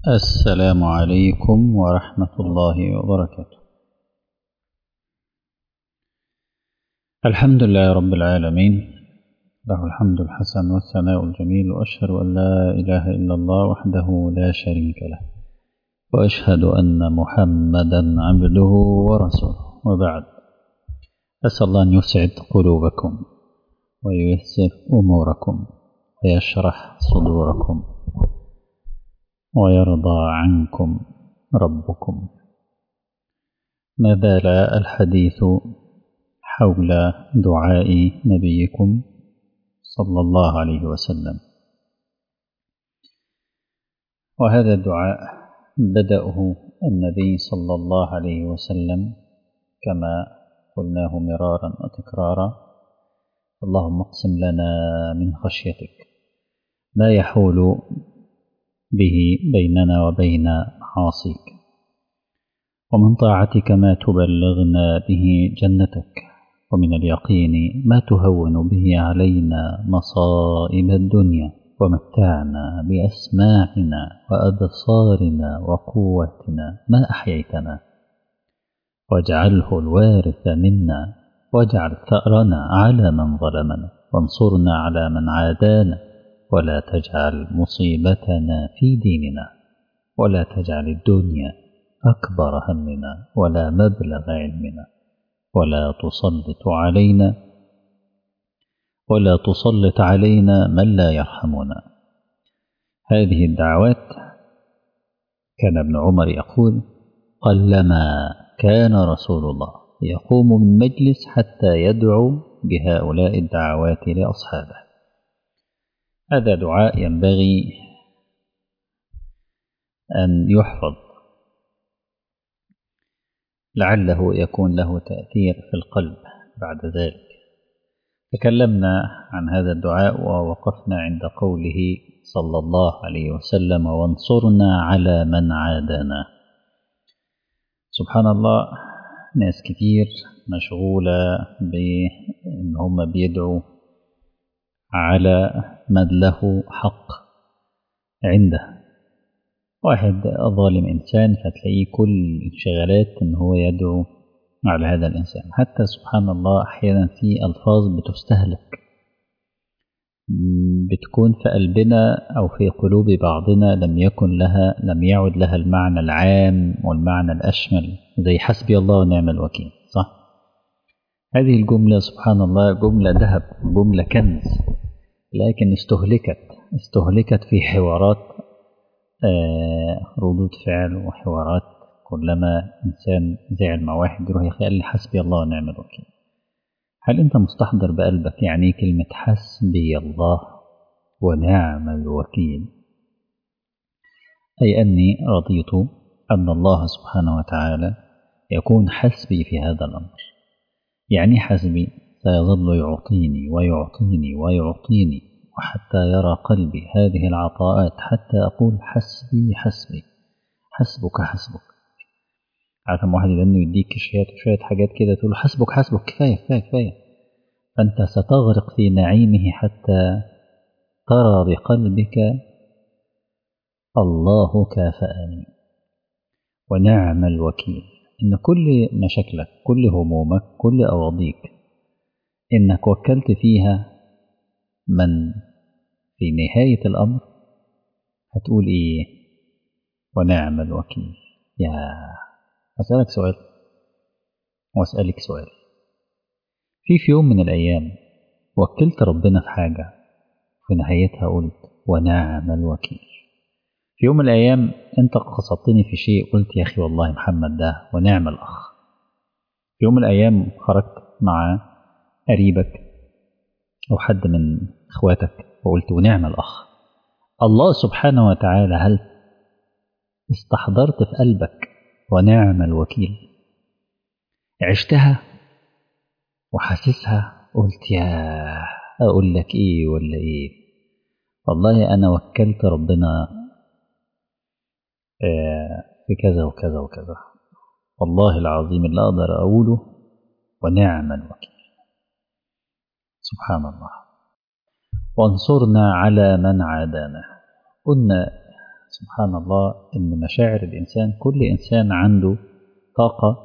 السلام عليكم ورحمة الله وبركاته الحمد لله رب العالمين له الحمد الحسن والثناء الجميل وأشهد أن لا إله إلا الله وحده لا شريك له وأشهد أن محمدا عبده ورسوله وبعد أسأل الله أن يسعد قلوبكم وييسر أموركم ويشرح صدوركم ويرضى عنكم ربكم ما زال الحديث حول دعاء نبيكم صلى الله عليه وسلم وهذا الدعاء بدأه النبي صلى الله عليه وسلم كما قلناه مرارا وتكرارا اللهم اقسم لنا من خشيتك ما يحول به بيننا وبين معاصيك ومن طاعتك ما تبلغنا به جنتك ومن اليقين ما تهون به علينا مصائب الدنيا ومتعنا بأسماعنا وأبصارنا وقوتنا ما أحييتنا واجعله الوارث منا واجعل ثأرنا على من ظلمنا وانصرنا على من عادانا ولا تجعل مصيبتنا في ديننا ولا تجعل الدنيا أكبر همنا ولا مبلغ علمنا ولا تسلط علينا ولا تسلط علينا من لا يرحمنا هذه الدعوات كان ابن عمر يقول قلما كان رسول الله يقوم من مجلس حتى يدعو بهؤلاء الدعوات لأصحابه هذا دعاء ينبغي أن يحفظ لعله يكون له تأثير في القلب بعد ذلك تكلمنا عن هذا الدعاء ووقفنا عند قوله صلى الله عليه وسلم وانصرنا على من عادانا سبحان الله ناس كتير مشغولة بأن هم بيدعوا على من له حق عنده واحد ظالم إنسان فتلاقيه كل انشغالات إن هو يدعو على هذا الإنسان حتى سبحان الله أحيانا في ألفاظ بتستهلك بتكون في قلبنا أو في قلوب بعضنا لم يكن لها لم يعد لها المعنى العام والمعنى الأشمل زي حسبي الله ونعم الوكيل صح؟ هذه الجملة سبحان الله جملة ذهب جملة كنز لكن استهلكت استهلكت في حوارات ردود فعل وحوارات كلما إنسان زعل مع واحد يروح قال لي حسبي الله ونعم الوكيل هل أنت مستحضر بقلبك يعني كلمة حسبي الله ونعم الوكيل أي أني رضيت أن الله سبحانه وتعالى يكون حسبي في هذا الأمر يعني حسبي سيظل يعطيني ويعطيني ويعطيني وحتى يرى قلبي هذه العطاءات حتى أقول حسبي حسبي حسبك حسبك عارف واحد لأنه يديك شوية شوية حاجات كده تقول حسبك حسبك كفاية كفاية كفاية فأنت ستغرق في نعيمه حتى ترى بقلبك الله كافأني ونعم الوكيل إن كل مشاكلك كل همومك كل أواضيك إنك وكلت فيها من في نهاية الأمر هتقول إيه ونعم الوكيل يا أسألك سؤال وأسألك سؤال في في يوم من الأيام وكلت ربنا في حاجة في نهايتها قلت ونعم الوكيل في يوم من الأيام أنت قصدتني في شيء قلت يا أخي والله محمد ده ونعم الأخ في يوم من الأيام خرجت مع قريبك أو حد من إخواتك وقلت ونعم الأخ الله سبحانه وتعالى هل استحضرت في قلبك ونعم الوكيل عشتها وحاسسها قلت يا أقول لك إيه ولا إيه والله أنا وكلت ربنا في كذا وكذا وكذا والله العظيم اللي أقدر أقوله ونعم الوكيل سبحان الله وانصرنا على من عادانا قلنا سبحان الله إن مشاعر الإنسان كل إنسان عنده طاقة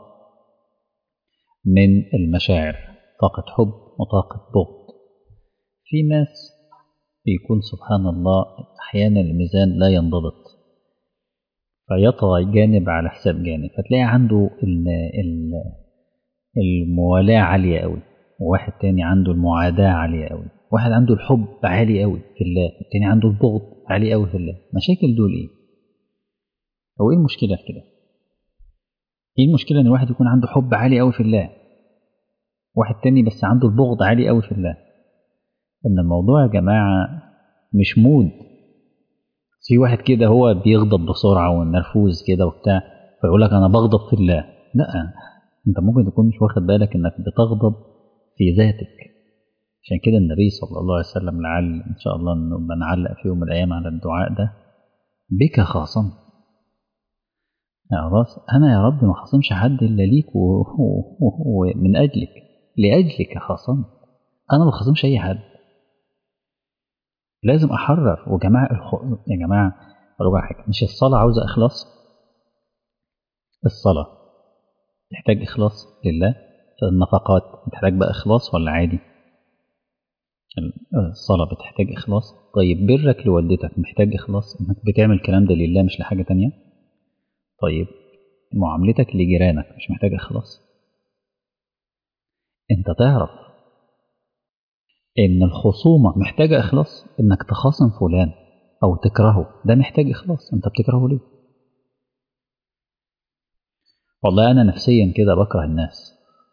من المشاعر طاقة حب وطاقة بغض في ناس بيكون سبحان الله أحيانا الميزان لا ينضبط فيطغى جانب على حساب جانب فتلاقي عنده ال ال الموالاة عالية قوي وواحد تاني عنده المعاداة عالية قوي واحد عنده الحب عالي قوي في الله التاني عنده البغض عالي قوي في الله مشاكل دول ايه هو ايه المشكلة في كده ايه المشكلة ان الواحد يكون عنده حب عالي قوي في الله واحد تاني بس عنده البغض عالي قوي في الله ان الموضوع يا جماعة مش مود في واحد كده هو بيغضب بسرعة ونرفوز كده وبتاع فيقول لك انا بغضب في الله لا انت ممكن تكون مش واخد بالك انك بتغضب في ذاتك عشان كده النبي صلى الله عليه وسلم لعل ان شاء الله نبقى نعلق في يوم من الايام على الدعاء ده بك خاصمت يا خلاص انا يا رب ما خاصمش حد الا ليك ومن اجلك لاجلك خاصمت انا ما خاصمش اي حد لازم احرر وجماعه الخ... يا جماعه اقول حاجه مش الصلاه عاوزه اخلاص الصلاه تحتاج اخلاص لله النفقات بتحتاج بقى اخلاص ولا عادي الصلاه بتحتاج اخلاص طيب برك لوالدتك محتاج اخلاص انك بتعمل الكلام ده لله مش لحاجه تانية طيب معاملتك لجيرانك مش محتاج اخلاص انت تعرف ان الخصومه محتاجه اخلاص انك تخاصم فلان او تكرهه ده محتاج اخلاص انت بتكرهه ليه والله انا نفسيا كده بكره الناس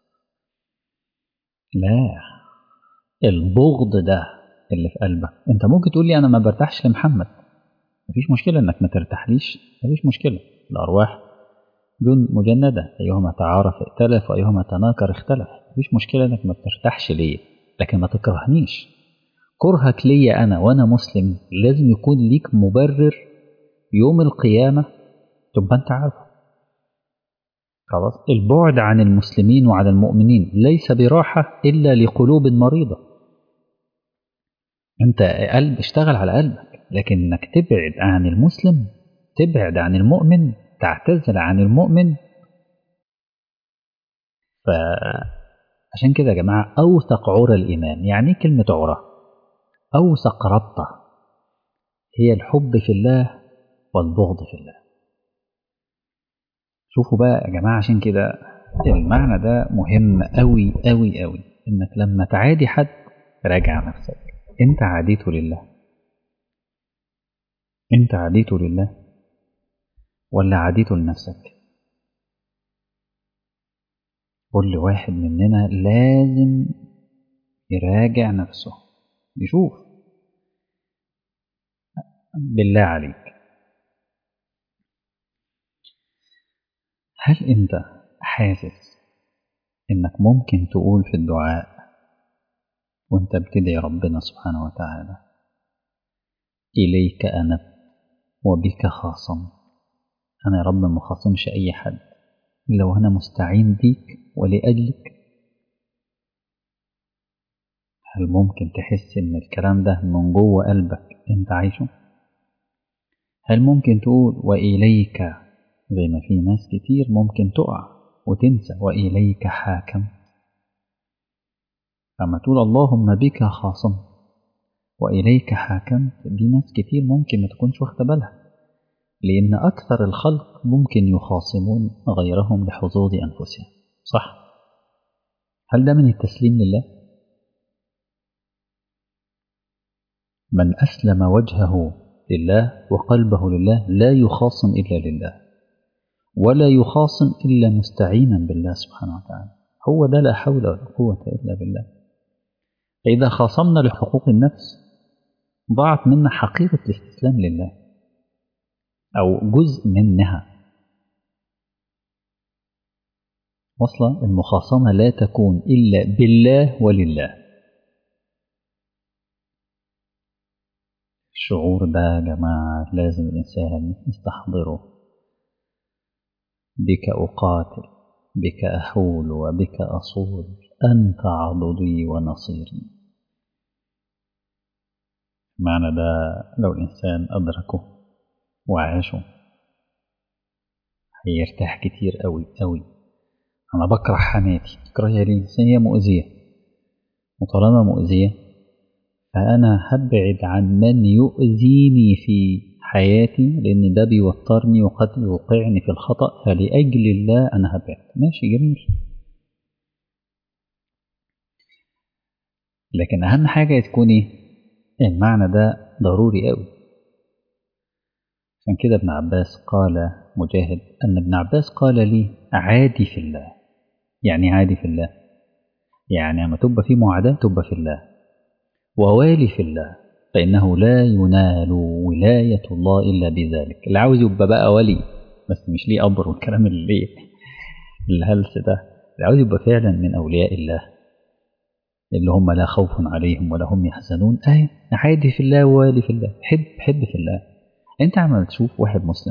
لا البغض ده اللي في قلبك انت ممكن تقول لي انا ما برتاحش لمحمد مفيش مشكله انك ما ترتاحليش مفيش مشكله الارواح جند مجنده ايهما تعارف ائتلف وايهما تناكر اختلف مفيش مشكله انك ما بترتاحش ليه لكن ما تكرهنيش كرهك ليا انا وانا مسلم لازم يكون ليك مبرر يوم القيامه تبقى انت عارفه خلاص البعد عن المسلمين وعن المؤمنين ليس براحة إلا لقلوب مريضة أنت قلب اشتغل على قلبك لكن إنك تبعد عن المسلم تبعد عن المؤمن تعتزل عن المؤمن فعشان كده يا جماعة أوثق عرى الإيمان يعني كلمة عرى أوثق ربطة هي الحب في الله والبغض في الله شوفوا بقى يا جماعة عشان كده المعنى ده مهم أوي أوي أوي إنك لما تعادي حد راجع نفسك أنت عاديته لله أنت عاديته لله ولا عاديته لنفسك كل واحد مننا لازم يراجع نفسه يشوف بالله عليك هل انت حاسس انك ممكن تقول في الدعاء وانت بتدعي ربنا سبحانه وتعالى اليك انبت وبك خاصمت انا يا رب ما خاصمش اي حد الا وانا مستعين بيك ولاجلك هل ممكن تحس ان الكلام ده من جوه قلبك انت عايشه هل ممكن تقول واليك زي ما في ناس كتير ممكن تقع وتنسى وإليك حاكم لما تقول اللهم بك خاصم وإليك حاكم دي ناس كتير ممكن ما تكونش واخدة بالها لأن أكثر الخلق ممكن يخاصمون غيرهم لحظوظ أنفسهم صح؟ هل ده من التسليم لله؟ من أسلم وجهه لله وقلبه لله لا يخاصم إلا لله ولا يخاصم إلا مستعينا بالله سبحانه وتعالى هو ده لا حول ولا قوة إلا بالله فإذا خاصمنا لحقوق النفس ضاعت منا حقيقة الاستسلام لله أو جزء منها وصلا المخاصمة لا تكون إلا بالله ولله الشعور ده يا جماعة لازم الإنسان يستحضره بك أقاتل بك أحول وبك أصول أنت عضدي ونصيري معنى ده لو الإنسان أدركه وعاشوا هيرتاح كتير قوي قوي انا بكره حماتي تكرهها ليه هي مؤذيه وطالما مؤذيه فانا هبعد عن من يؤذيني في حياتي لان ده بيوترني وقد يوقعني في الخطا فلاجل الله انا هبعد ماشي جميل لكن اهم حاجه تكون ايه المعنى ده ضروري قوي عشان كده ابن عباس قال مجاهد أن ابن عباس قال لي عادي في الله يعني عادي في الله يعني لما تبقى في معاداة تبقى في الله ووالي في الله فإنه لا ينال ولاية الله إلا بذلك اللي عاوز يبقى بقى ولي بس مش ليه أمر والكلام اللي الهلس ده اللي عاوز يبقى فعلا من أولياء الله اللي هم لا خوف عليهم ولا هم يحزنون أهي عادي في الله ووالي في الله حب حب في الله انت عمال تشوف واحد مسلم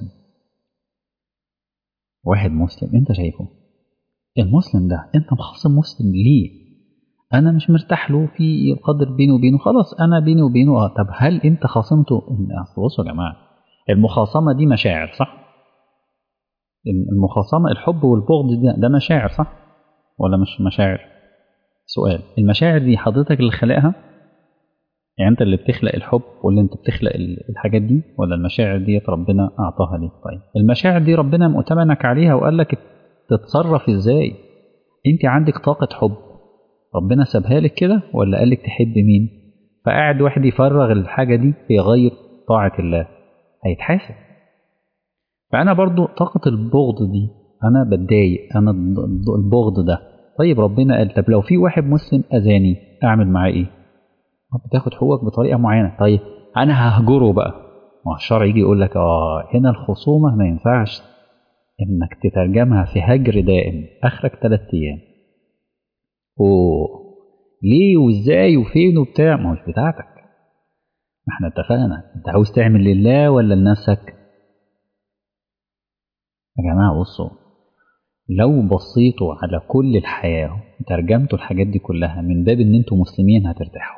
واحد مسلم انت شايفه المسلم ده انت مخصم مسلم ليه انا مش مرتاح له في قدر بيني وبينه خلاص انا بيني وبينه اه طب هل انت خاصمته اصل بصوا يا جماعه المخاصمه دي مشاعر صح المخاصمه الحب والبغض ده, ده مشاعر صح ولا مش مشاعر سؤال المشاعر دي حضرتك اللي خلقها يعني انت اللي بتخلق الحب واللي انت بتخلق الحاجات دي ولا المشاعر دي ربنا اعطاها ليك طيب المشاعر دي ربنا مؤتمنك عليها وقال لك تتصرف ازاي انت عندك طاقة حب ربنا سابها لك كده ولا قال لك تحب مين فقاعد واحد يفرغ الحاجة دي في غير طاعة الله هيتحاسب فأنا برضو طاقة البغض دي أنا بتضايق أنا البغض ده طيب ربنا قال طب لو في واحد مسلم أذاني أعمل معاه إيه بتاخد حقوقك بطريقه معينه طيب انا ههجره بقى ما الشرع يجي يقول لك اه هنا الخصومه ما ينفعش انك تترجمها في هجر دائم اخرك ثلاث ايام اوه ليه وازاي وفين وبتاع ما هوش بتاعتك ما احنا اتفقنا انت عاوز تعمل لله ولا لنفسك يا جماعه بصوا لو بصيتوا على كل الحياه وترجمتوا الحاجات دي كلها من باب ان انتوا مسلمين هترتاحوا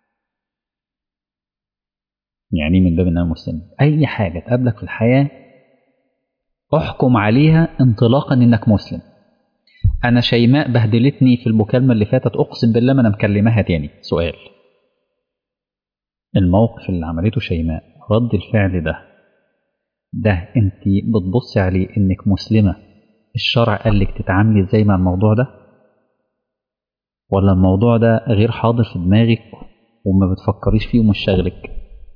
يعني من باب ان انا مسلم اي حاجه تقابلك في الحياه احكم عليها انطلاقا انك مسلم انا شيماء بهدلتني في المكالمه اللي فاتت اقسم بالله ما انا مكلماها تاني سؤال الموقف اللي عملته شيماء رد الفعل ده ده انت بتبصي عليه انك مسلمه الشرع قال لك تتعاملي ازاي مع الموضوع ده ولا الموضوع ده غير حاضر في دماغك وما بتفكريش فيه ومش شاغلك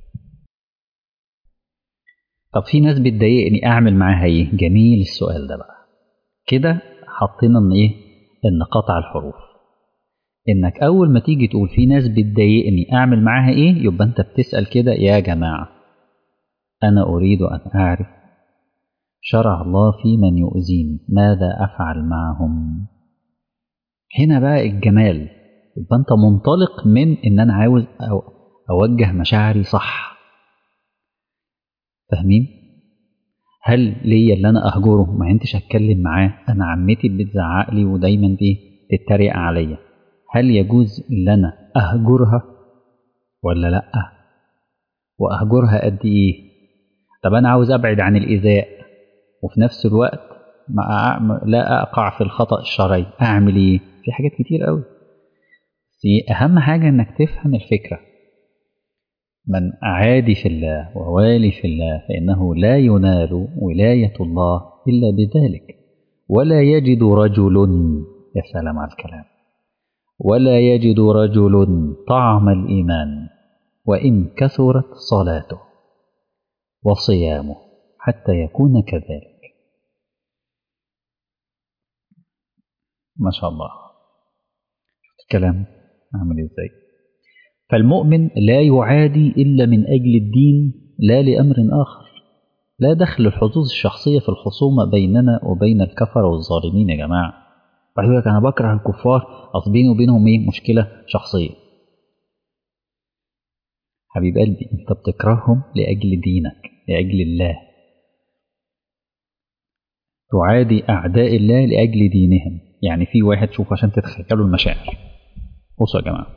طب في ناس بتضايقني اعمل معاها ايه جميل السؤال ده بقى كده حطينا ان ايه ان قطع الحروف انك اول ما تيجي تقول في ناس بتضايقني اعمل معاها ايه يبقى انت بتسال كده يا جماعه انا اريد ان اعرف شرع الله في من يؤذيني ماذا افعل معهم هنا بقى الجمال يبقى انت منطلق من ان انا عاوز أو اوجه مشاعري صح فاهمين هل ليا اللي انا اهجره ما انتش اتكلم معاه انا عمتي بتزعق لي ودايما دي تتريق عليا هل يجوز ان انا اهجرها ولا لا واهجرها قد ايه طب انا عاوز ابعد عن الايذاء وفي نفس الوقت ما لا اقع في الخطا الشرعي اعمل ايه في حاجات كتير قوي اهم حاجه انك تفهم الفكره من أعادي في الله ووالي في الله فإنه لا ينال ولاية الله إلا بذلك ولا يجد رجل يا سلام على الكلام ولا يجد رجل طعم الإيمان وإن كثرت صلاته وصيامه حتى يكون كذلك ما شاء الله الكلام عامل ازاي فالمؤمن لا يعادي إلا من أجل الدين لا لأمر آخر لا دخل الحظوظ الشخصية في الخصومة بيننا وبين الكفر والظالمين يا جماعة واحد يقول لك أنا بكره الكفار أصل بيني وبينهم إيه مشكلة شخصية حبيب قلبي أنت بتكرههم لأجل دينك لأجل الله تعادي أعداء الله لأجل دينهم يعني في واحد شوف عشان تتخيلوا المشاعر بصوا يا جماعة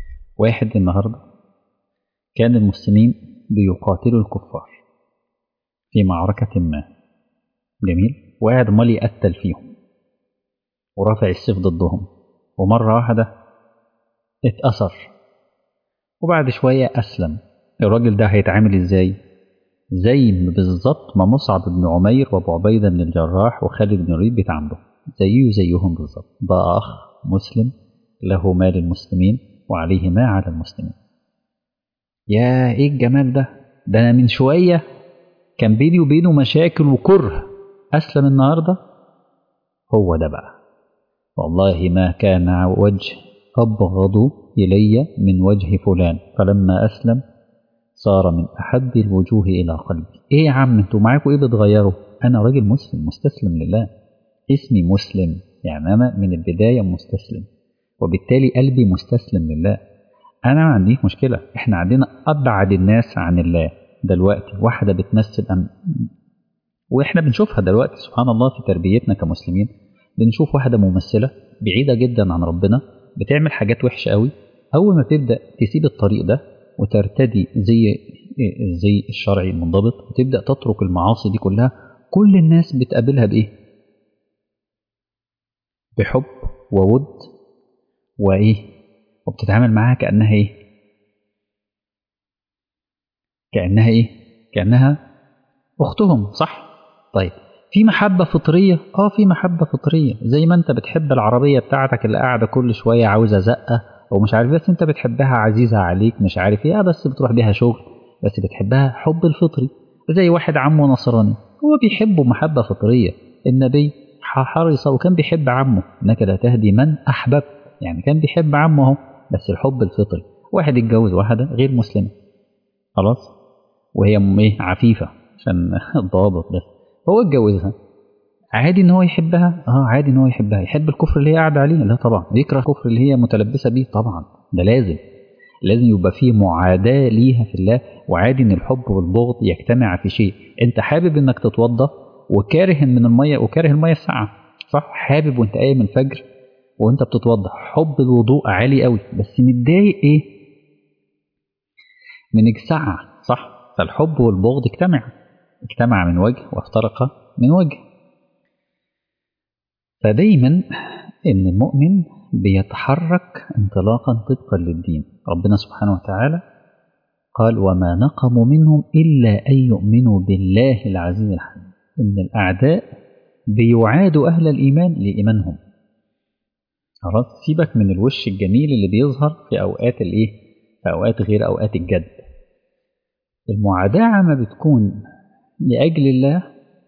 واحد النهاردة كان المسلمين بيقاتلوا الكفار في معركة ما جميل وقاعد مال يقتل فيهم ورافع السيف ضدهم ومرة واحدة اتأثر وبعد شوية أسلم الراجل ده هيتعامل ازاي زي بالظبط ما مصعب بن عمير وابو عبيدة بن الجراح وخالد بن الوليد بيتعاملوا زيه زيهم بالظبط بقى أخ مسلم له مال المسلمين وعليه ما على المسلمين يا ايه الجمال ده ده انا من شوية كان بيني وبينه مشاكل وكره أسلم النهاردة هو ده بقى والله ما كان وجه أبغض إلي من وجه فلان فلما أسلم صار من أحب الوجوه إلى قلبي إيه يا عم أنتوا معاكم إيه بتغيروا أنا راجل مسلم مستسلم لله اسمي مسلم يعني أنا من البداية مستسلم وبالتالي قلبي مستسلم لله أنا ما عنديش مشكلة إحنا عندنا أبعد الناس عن الله دلوقتي واحدة بتمثل أم وإحنا بنشوفها دلوقتي سبحان الله في تربيتنا كمسلمين بنشوف واحدة ممثلة بعيدة جدا عن ربنا بتعمل حاجات وحشة قوي أول ما تبدأ تسيب الطريق ده وترتدي زي الزي الشرعي المنضبط وتبدأ تترك المعاصي دي كلها كل الناس بتقابلها بإيه؟ بحب وود وإيه؟ وبتتعامل معاها كأنها إيه؟ كأنها إيه؟ كأنها أختهم صح؟ طيب في محبة فطرية؟ آه في محبة فطرية زي ما أنت بتحب العربية بتاعتك اللي قاعدة كل شوية عاوزة زقة ومش عارف بس أنت بتحبها عزيزة عليك مش عارف إيه بس بتروح بيها شغل بس بتحبها حب الفطري زي واحد عمه نصراني هو بيحبه محبة فطرية النبي حرص وكان بيحب عمه إنك لا تهدي من أحببت يعني كان بيحب عمه اهو بس الحب الفطري واحد اتجوز واحدة غير مسلمة خلاص وهي ايه عفيفة عشان الضوابط بس هو اتجوزها عادي ان هو يحبها اه عادي ان هو يحبها يحب الكفر اللي هي قاعده عليه لا طبعا يكره الكفر اللي هي متلبسه بيه طبعا ده لازم لازم يبقى فيه معاداه ليها في الله وعادي ان الحب والبغض يجتمع في شيء انت حابب انك تتوضا وكاره من الميه وكاره الميه الساقعه صح حابب وانت قايم الفجر وانت بتتوضا حب الوضوء عالي قوي بس متضايق ايه من الساعه صح فالحب والبغض اجتمع اجتمع من وجه وافترق من وجه فدايما ان المؤمن بيتحرك انطلاقا طبقا للدين ربنا سبحانه وتعالى قال وما نقموا منهم الا ان يؤمنوا بالله العزيز الحميد ان الاعداء بيعادوا اهل الايمان لايمانهم خلاص سيبك من الوش الجميل اللي بيظهر في اوقات الايه في اوقات غير اوقات الجد المعاداه ما بتكون لاجل الله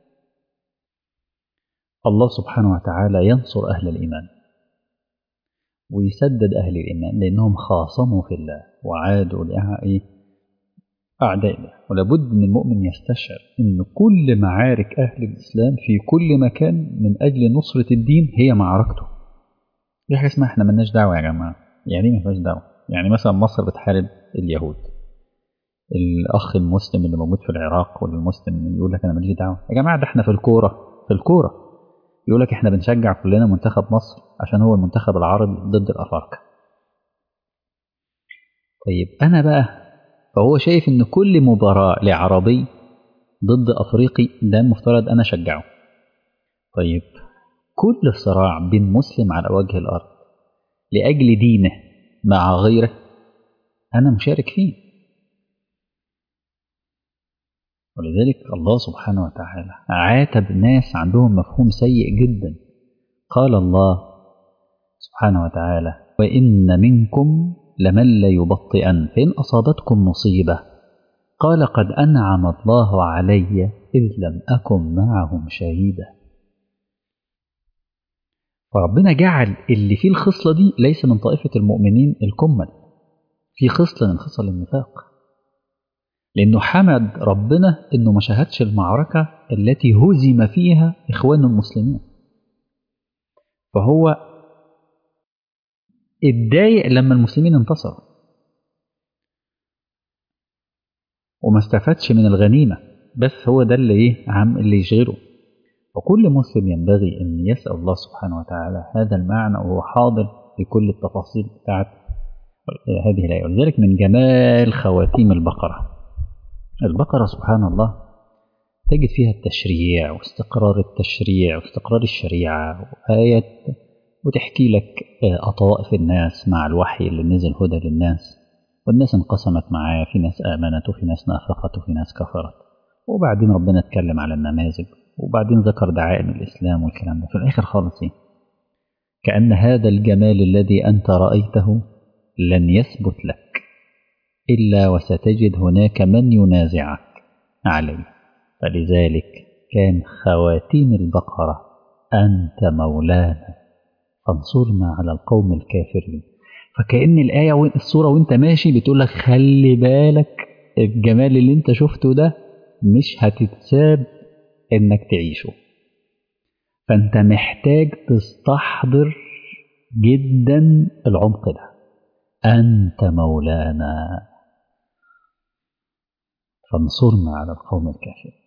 الله سبحانه وتعالى ينصر أهل الإيمان ويسدد أهل الإيمان لأنهم خاصموا في الله وعادوا أعداء الله ولابد أن المؤمن يستشعر أن كل معارك أهل الإسلام في كل مكان من أجل نصرة الدين هي معركته في حاجة اسمها احنا ملناش دعوة يا جماعة يعني ما فيهاش دعوة يعني مثلا مصر بتحارب اليهود الأخ المسلم اللي موجود في العراق ولا المسلم يقول لك أنا ماليش دعوة يا جماعة ده احنا في الكورة في الكورة يقول لك احنا بنشجع كلنا منتخب مصر عشان هو المنتخب العربي ضد الافارقه طيب انا بقى فهو شايف ان كل مباراه لعربي ضد افريقي ده المفترض انا اشجعه طيب كل صراع بين مسلم على وجه الارض لاجل دينه مع غيره انا مشارك فيه ولذلك الله سبحانه وتعالى عاتب ناس عندهم مفهوم سيء جدا قال الله سبحانه وتعالى وإن منكم لمن ليبطئن فإن أصابتكم مصيبة قال قد أنعم الله علي إذ لم أكن معهم شهيدا فربنا جعل اللي فيه الخصلة دي ليس من طائفة المؤمنين الكمل في خصلة من خصل النفاق لأنه حمد ربنا أنه ما شاهدش المعركة التي هزم فيها إخوان المسلمين فهو اتضايق لما المسلمين انتصروا وما استفادش من الغنيمة بس هو ده اللي ايه عم اللي يشغله وكل مسلم ينبغي أن يسأل الله سبحانه وتعالى هذا المعنى وهو حاضر في كل التفاصيل بتاعت هذه الآية ولذلك من جمال خواتيم البقرة البقرة سبحان الله تجد فيها التشريع واستقرار التشريع واستقرار الشريعة وآيات وتحكي لك أطوائف الناس مع الوحي اللي نزل هدى للناس والناس انقسمت معاه في ناس آمنت وفي ناس نافقت وفي ناس كفرت وبعدين ربنا اتكلم على النماذج وبعدين ذكر دعائم الإسلام والكلام ده في الآخر خالص إيه؟ كأن هذا الجمال الذي أنت رأيته لن يثبت لك إلا وستجد هناك من ينازعك عليه فلذلك كان خواتيم البقرة أنت مولانا فانصرنا على القوم الكافرين فكأن الآية والصورة وانت ماشي بتقول لك خلي بالك الجمال اللي انت شفته ده مش هتتساب انك تعيشه فانت محتاج تستحضر جدا العمق ده أنت مولانا فانصرنا على القوم الكافرين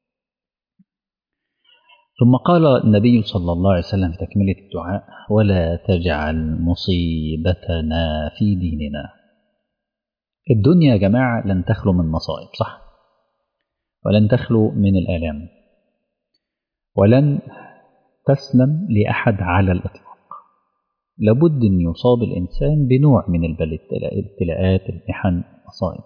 ثم قال النبي صلى الله عليه وسلم في تكملة الدعاء ولا تجعل مصيبتنا في ديننا الدنيا يا جماعة لن تخلو من مصائب صح ولن تخلو من الآلام ولن تسلم لأحد على الإطلاق لابد أن يصاب الإنسان بنوع من الابتلاءات المحن المصائب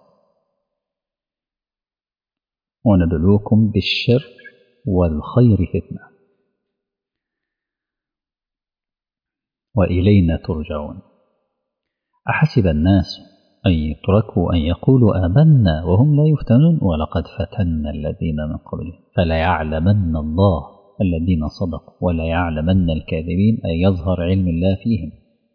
ونبلوكم بالشر والخير فتنة وإلينا ترجعون أحسب الناس أن يتركوا أن يقولوا آمنا وهم لا يفتنون ولقد فتنا الذين من قبلهم فلا يعلمن الله الذين صدقوا ولا يعلمن الكاذبين أن يظهر علم الله فيهم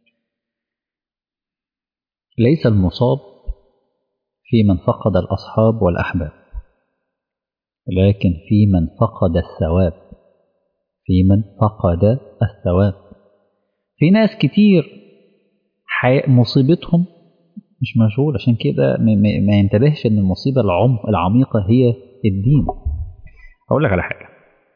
ليس المصاب في من فقد الأصحاب والأحباب لكن في من فقد الثواب في من فقد الثواب في ناس كتير مصيبتهم مش مشغول عشان كده ما ينتبهش ان المصيبة العمق العميقة هي الدين أقول لك على حاجة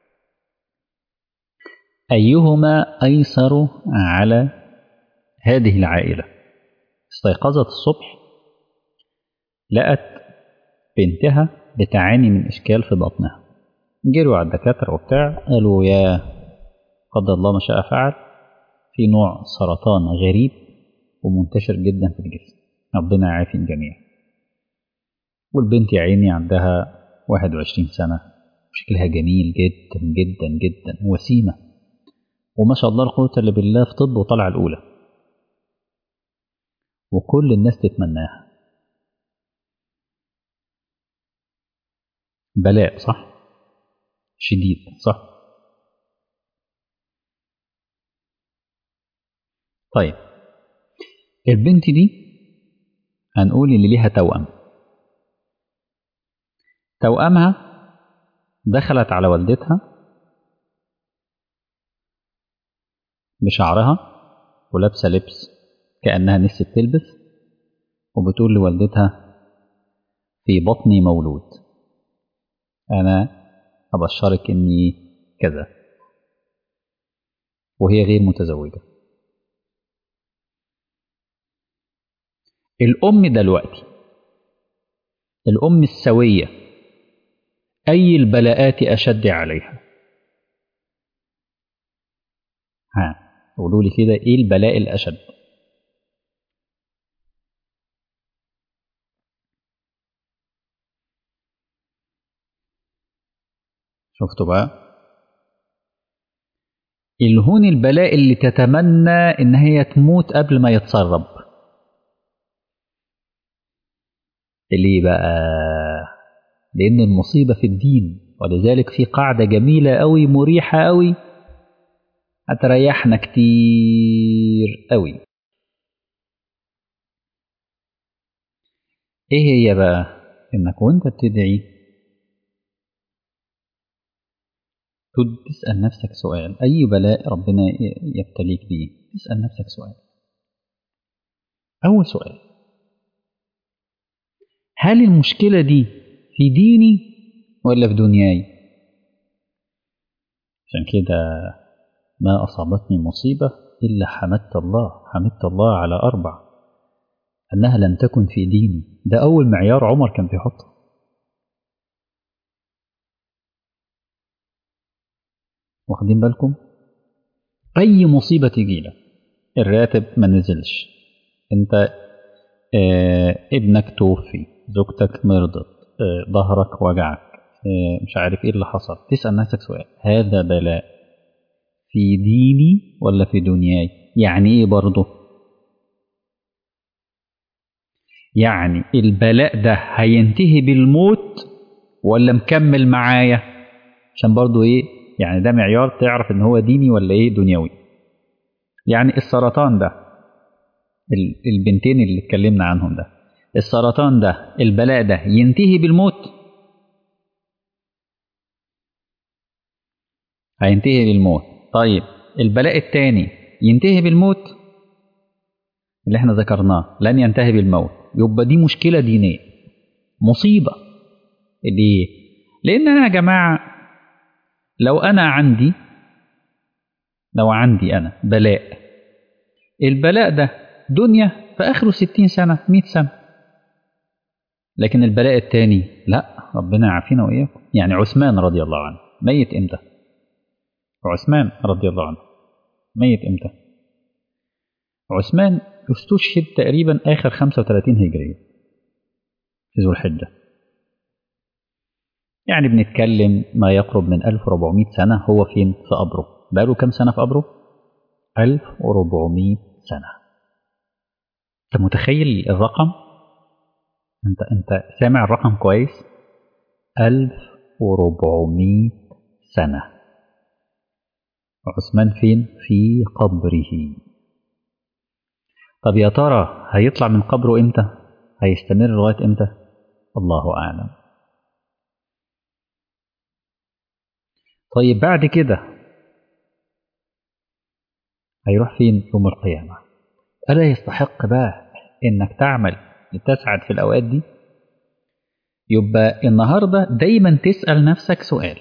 أيهما أيسر على هذه العائلة استيقظت الصبح لقت بنتها بتعاني من إشكال في بطنها جروا على الدكاترة وبتاع قالوا يا قدر الله ما شاء فعل في نوع سرطان غريب ومنتشر جدا في الجسم ربنا يعافي الجميع والبنت يا عيني عندها 21 سنة شكلها جميل جدا جدا جدا وسيمة وما شاء الله القوة اللي بالله في طب وطلع الأولى وكل الناس تتمناها بلاء صح شديد صح طيب البنت دي هنقول اللي ليها توأم توأمها دخلت على والدتها بشعرها ولابسة لبس كأنها نسيت تلبس وبتقول لوالدتها في بطني مولود أنا أبشرك إني كذا وهي غير متزوجة الأم دلوقتي الأم السوية أي البلاءات أشد عليها ها قولوا لي كده إيه البلاء الأشد شفتوا بقى الهون البلاء اللي تتمنى ان هي تموت قبل ما يتسرب ليه بقى لان المصيبه في الدين ولذلك في قاعده جميله قوي مريحه قوي هتريحنا كتير قوي ايه هي بقى انك وانت بتدعي تسأل نفسك سؤال أي بلاء ربنا يبتليك به تسأل نفسك سؤال أول سؤال هل المشكلة دي في ديني ولا في دنياي عشان كده ما أصابتني مصيبة إلا حمدت الله حمدت الله على أربع أنها لم تكن في ديني ده أول معيار عمر كان بيحطه واخدين بالكم اي مصيبه تيجي لك الراتب ما نزلش انت اه ابنك توفي زوجتك مرضت اه ظهرك وجعك اه مش عارف ايه اللي حصل تسال نفسك سؤال هذا بلاء في ديني ولا في دنياي يعني ايه برضه يعني البلاء ده هينتهي بالموت ولا مكمل معايا عشان برضه ايه يعني ده معيار تعرف ان هو ديني ولا ايه دنيوي يعني السرطان ده البنتين اللي اتكلمنا عنهم ده السرطان ده البلاء ده ينتهي بالموت هينتهي بالموت طيب البلاء الثاني ينتهي بالموت اللي احنا ذكرناه لن ينتهي بالموت يبقى دي مشكلة دينية مصيبة ليه؟ لأن أنا يا جماعة لو أنا عندي لو عندي أنا بلاء البلاء ده دنيا في آخره ستين سنة مئة سنة لكن البلاء الثاني لا ربنا يعافينا وإياكم يعني عثمان رضي الله عنه ميت إمتى؟ عثمان رضي الله عنه ميت إمتى؟ عثمان استشهد تقريبا آخر 35 هجرية في ذو الحجة يعني بنتكلم ما يقرب من 1400 سنة هو فين في قبره بقاله كم سنة في قبره 1400 سنة أنت متخيل الرقم أنت أنت سامع الرقم كويس 1400 سنة عثمان فين في قبره طب يا ترى هيطلع من قبره امتى هيستمر لغايه امتى الله اعلم طيب بعد كده هيروح فين يوم القيامه الا يستحق بقى انك تعمل لتسعد في الاوقات دي يبقى النهارده دايما تسال نفسك سؤال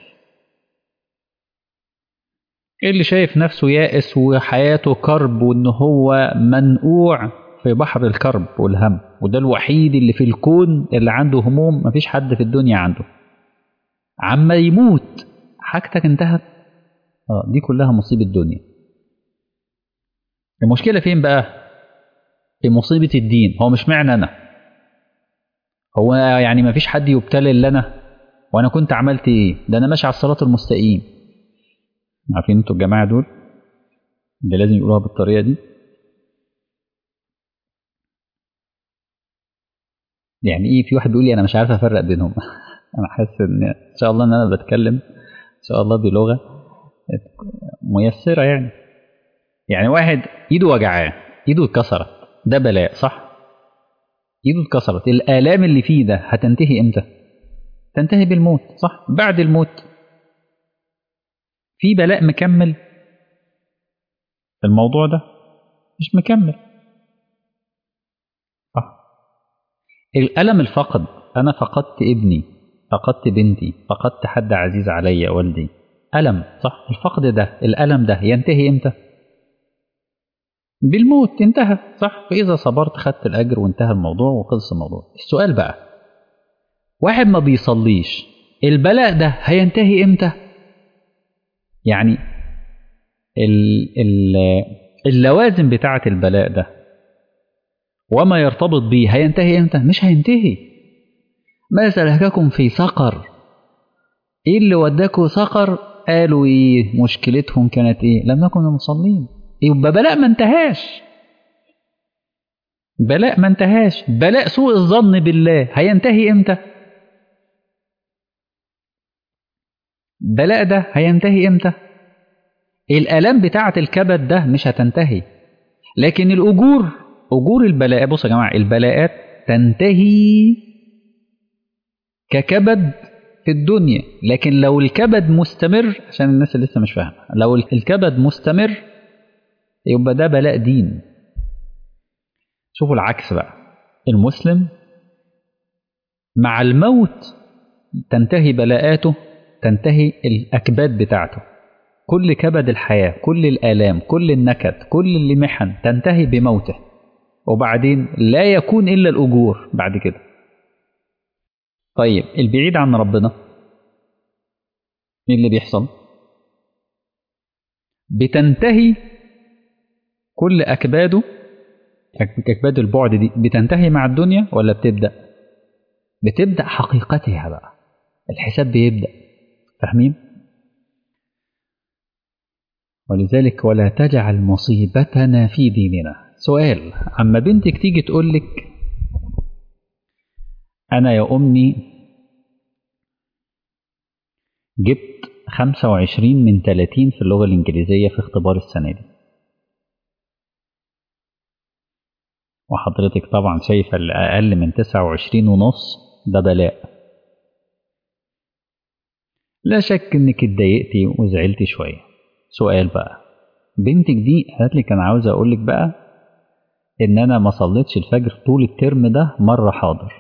اللي شايف نفسه يائس وحياته كرب وان هو منقوع في بحر الكرب والهم وده الوحيد اللي في الكون اللي عنده هموم مفيش حد في الدنيا عنده عما يموت حاجتك انتهت اه دي كلها مصيبة الدنيا المشكلة فين بقى في مصيبة الدين هو مش معنى انا هو يعني مفيش حد يبتلى الا انا وانا كنت عملت ايه ده انا ماشي على الصراط المستقيم عارفين انتوا الجماعه دول اللي لازم يقولوها بالطريقه دي يعني ايه في واحد بيقول لي انا مش عارف افرق بينهم انا حاسس ان ان شاء الله ان انا بتكلم ان شاء الله بلغه ميسره يعني يعني واحد ايده وجعاه ايده اتكسرت ده بلاء صح ايده اتكسرت الالام اللي فيه ده هتنتهي امتى تنتهي بالموت صح بعد الموت في بلاء مكمل الموضوع ده مش مكمل صح الألم الفقد أنا فقدت ابني فقدت بنتي فقدت حد عزيز عليا والدي ألم صح الفقد ده الألم ده ينتهي إمتى بالموت انتهى صح فإذا صبرت خدت الأجر وانتهى الموضوع وخلص الموضوع السؤال بقى واحد ما بيصليش البلاء ده هينتهي إمتى يعني ال ال اللوازم بتاعة البلاء ده وما يرتبط به هينتهي امتى؟ مش هينتهي ما سلككم في سقر ايه اللي وداكوا سقر قالوا ايه مشكلتهم كانت ايه لم نكن مصلين يبقى بلاء ما انتهاش بلاء ما انتهاش بلاء سوء الظن بالله هينتهي امتى بلاء ده هينتهي امتى الالام بتاعه الكبد ده مش هتنتهي لكن الاجور اجور البلاء بصوا يا جماعه البلاءات تنتهي ككبد في الدنيا لكن لو الكبد مستمر عشان الناس اللي لسه مش فاهمه لو الكبد مستمر يبقى ده بلاء دين شوفوا العكس بقى المسلم مع الموت تنتهي بلاءاته تنتهي الأكباد بتاعته كل كبد الحياة كل الآلام كل النكد كل اللي محن تنتهي بموته وبعدين لا يكون إلا الأجور بعد كده طيب البعيد عن ربنا ايه اللي بيحصل بتنتهي كل أكباده أكباد البعد دي بتنتهي مع الدنيا ولا بتبدأ بتبدأ حقيقتها بقى الحساب بيبدأ فاهمين ولذلك ولا تجعل مصيبتنا في ديننا سؤال أما بنتك تيجي تقول لك أنا يا أمي جبت 25 من 30 في اللغة الإنجليزية في اختبار السنة دي وحضرتك طبعا شايفة الأقل من 29 ونص ده بلاء لا شك إنك اتضايقتي وزعلتي شوية سؤال بقى بنتك دي قالت لي كان عاوز أقول لك بقى إن أنا ما صليتش الفجر طول الترم ده مرة حاضر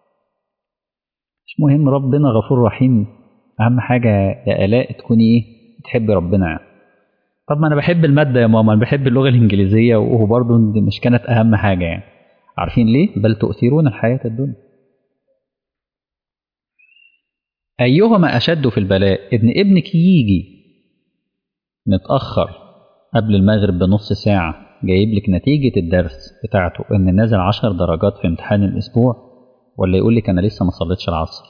مش مهم ربنا غفور رحيم اهم حاجه يا الاء تكوني ايه تحبي ربنا يعني طب ما انا بحب الماده يا ماما انا بحب اللغه الانجليزيه وهو برضه مش كانت اهم حاجه يعني عارفين ليه بل تؤثرون الحياه الدنيا ايهما اشد في البلاء ان ابنك يجي متاخر قبل المغرب بنص ساعه جايب لك نتيجه الدرس بتاعته ان نازل عشر درجات في امتحان الاسبوع ولا يقول لك انا لسه ما صليتش العصر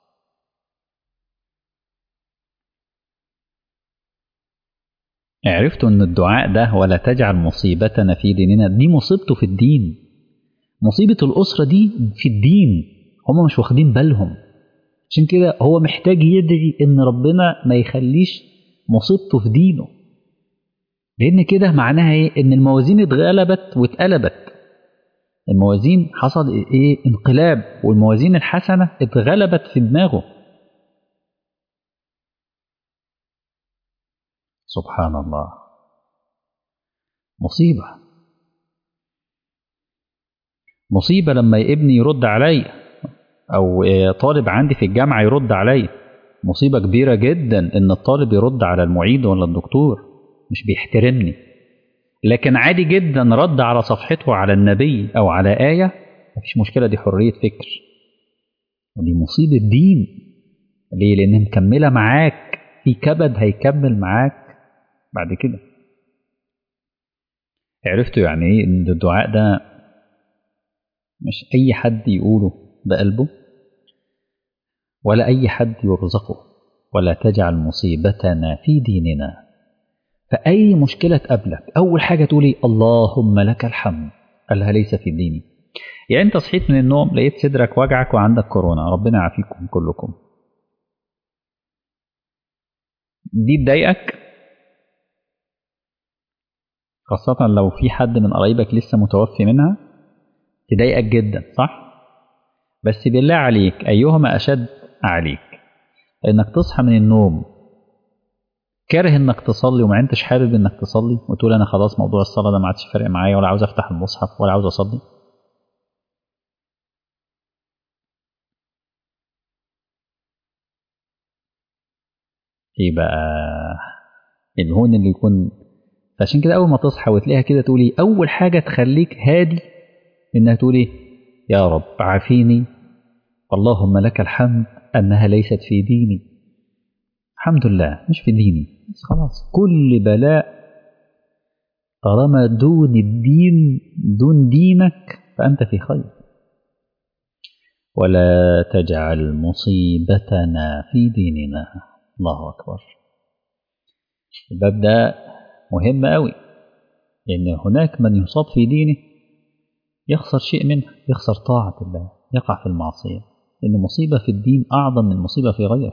عرفتوا ان الدعاء ده ولا تجعل مصيبتنا في ديننا دي مصيبته في الدين مصيبة الأسرة دي في الدين هم مش واخدين بالهم عشان كده هو محتاج يدعي ان ربنا ما يخليش مصيبته في دينه لان كده معناها ايه ان الموازين اتغلبت واتقلبت الموازين حصل ايه انقلاب والموازين الحسنه اتغلبت في دماغه سبحان الله مصيبه مصيبه لما ابني يرد عليا او طالب عندي في الجامعه يرد عليا مصيبه كبيره جدا ان الطالب يرد على المعيد ولا الدكتور مش بيحترمني لكن عادي جدا رد على صفحته على النبي او على ايه مفيش مشكله دي حريه فكر ودي مصيبه دين ليه لان مكمله معاك في كبد هيكمل معاك بعد كده عرفتوا يعني ايه ان الدعاء ده مش اي حد يقوله بقلبه ولا اي حد يرزقه ولا تجعل مصيبتنا في ديننا فأي مشكلة تقابلك أول حاجة تقولي اللهم لك الحمد قالها ليس في ديني يعني أنت صحيت من النوم لقيت صدرك وجعك وعندك كورونا ربنا يعافيكم كلكم دي تضايقك خاصة لو في حد من قرايبك لسه متوفي منها تضايقك جدا صح؟ بس بالله عليك أيهما أشد عليك إنك تصحى من النوم كاره انك تصلي وما انتش حابب انك تصلي وتقول انا خلاص موضوع الصلاه ده ما عادش فارق معايا ولا عاوز افتح المصحف ولا عاوز اصلي ايه بقى الهون اللي يكون فعشان كده اول ما تصحى وتلاقيها كده تقولي اول حاجه تخليك هادي انها تقولي يا رب عافيني اللهم لك الحمد انها ليست في ديني الحمد لله مش في ديني بس خلاص كل بلاء طالما دون الدين دون دينك فأنت في خير ولا تجعل مصيبتنا في ديننا الله أكبر الباب ده مهم أوي لأن هناك من يصاب في دينه يخسر شيء منه يخسر طاعة الله يقع في المعصية لأن مصيبة في الدين أعظم من مصيبة في غيره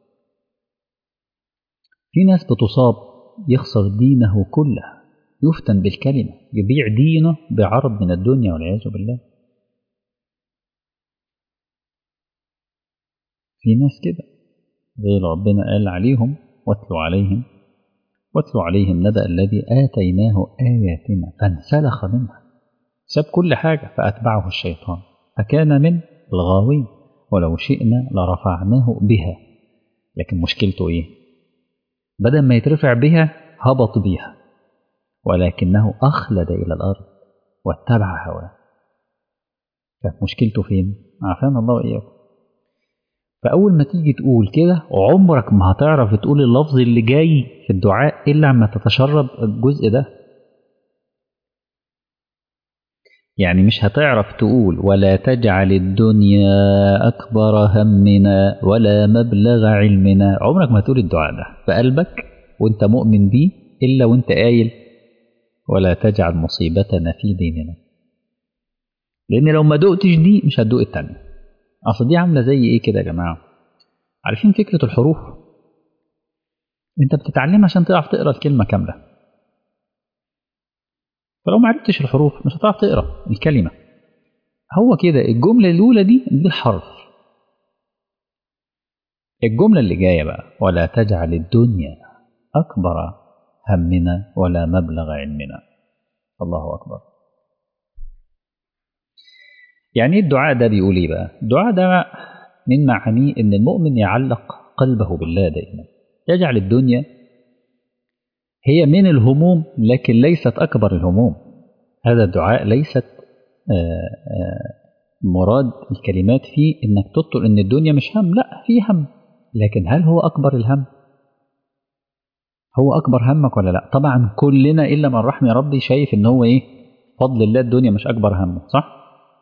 في ناس بتصاب يخسر دينه كله يفتن بالكلمة يبيع دينه بعرض من الدنيا والعياذ بالله في ناس كده زي ربنا قال عليهم واتلوا عليهم واتلوا عليهم نبأ الذي آتيناه آياتنا فانسلخ منها ساب كل حاجة فأتبعه الشيطان فكان من الغاوين ولو شئنا لرفعناه بها لكن مشكلته إيه بدل ما يترفع بها هبط بها ولكنه أخلد إلى الأرض واتبع هواه كانت مشكلته فين؟ عافانا الله وإياكم فأول ما تيجي تقول كده عمرك ما هتعرف تقول اللفظ اللي جاي في الدعاء إلا عما تتشرب الجزء ده يعني مش هتعرف تقول ولا تجعل الدنيا أكبر همنا ولا مبلغ علمنا عمرك ما هتقول الدعاء ده في قلبك وانت مؤمن بيه إلا وانت قايل ولا تجعل مصيبتنا في ديننا لأن لو ما دقتش دي مش هتدوق التانية أصل دي عاملة زي إيه كده يا جماعة عارفين فكرة الحروف أنت بتتعلمها عشان تعرف تقرأ الكلمة كاملة فلو ما عرفتش الحروف مش هتعرف تقرا الكلمه هو كده الجمله الاولى دي دي الحرف الجمله اللي جايه بقى ولا تجعل الدنيا اكبر همنا ولا مبلغ علمنا الله اكبر يعني الدعاء ده بيقول ايه بقى الدعاء ده من معانيه ان المؤمن يعلق قلبه بالله دائما يجعل الدنيا هي من الهموم لكن ليست أكبر الهموم هذا الدعاء ليست مراد الكلمات فيه إنك تطلق إن الدنيا مش هم لا في هم لكن هل هو أكبر الهم هو أكبر همك ولا لا طبعا كلنا إلا من رحم ربي شايف إن هو إيه فضل الله الدنيا مش أكبر همه صح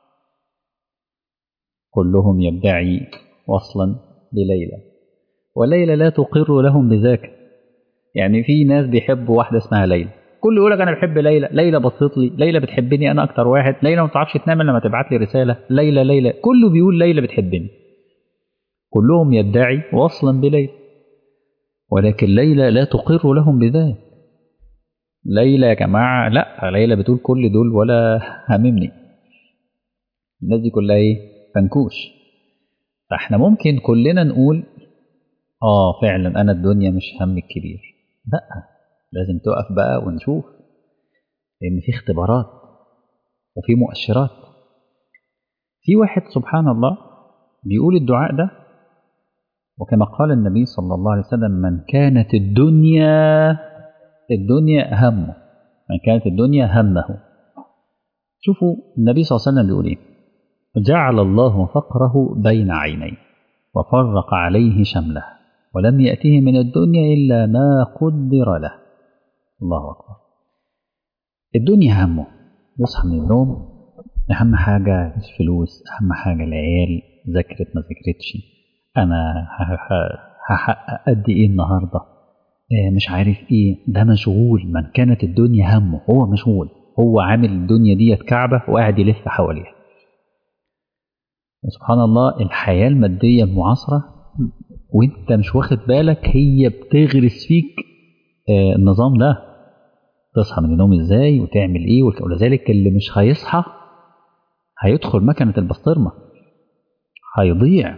كلهم يدعي وصلا بليلى وليلى لا تقر لهم بذاك يعني في ناس بيحبوا واحده اسمها ليلى كل يقول لك انا بحب ليلى ليلى بصت لي ليلى بتحبني انا اكتر واحد ليلى ما بتعرفش تنام لما تبعت لي رساله ليلى ليلى كله بيقول ليلى بتحبني كلهم يدعي وصلا بليلى ولكن ليلى لا تقر لهم بذلك ليلى يا جماعه لا ليلى بتقول كل دول ولا هممني الناس دي كلها ايه فنكوش فاحنا ممكن كلنا نقول اه فعلا انا الدنيا مش همي الكبير لا لازم تقف بقى ونشوف لان في اختبارات وفي مؤشرات في واحد سبحان الله بيقول الدعاء ده وكما قال النبي صلى الله عليه وسلم من كانت الدنيا الدنيا همه من كانت الدنيا همه شوفوا النبي صلى الله عليه وسلم بيقول ايه جعل الله فقره بين عينيه وفرق عليه شمله ولم يأته من الدنيا إلا ما قدر له الله أكبر الدنيا همه يصحى من النوم أهم حاجة الفلوس أهم حاجة العيال ذاكرت ما ذاكرتش أنا هحقق قد إيه النهاردة مش عارف إيه ده مشغول من كانت الدنيا همه هو مشغول هو عامل الدنيا ديت كعبة وقاعد يلف حواليها وسبحان الله الحياة المادية المعاصرة وانت مش واخد بالك هي بتغرس فيك آه النظام ده تصحى من النوم ازاي وتعمل ايه ولذلك اللي مش هيصحى هيدخل مكنة البسطرمة هيضيع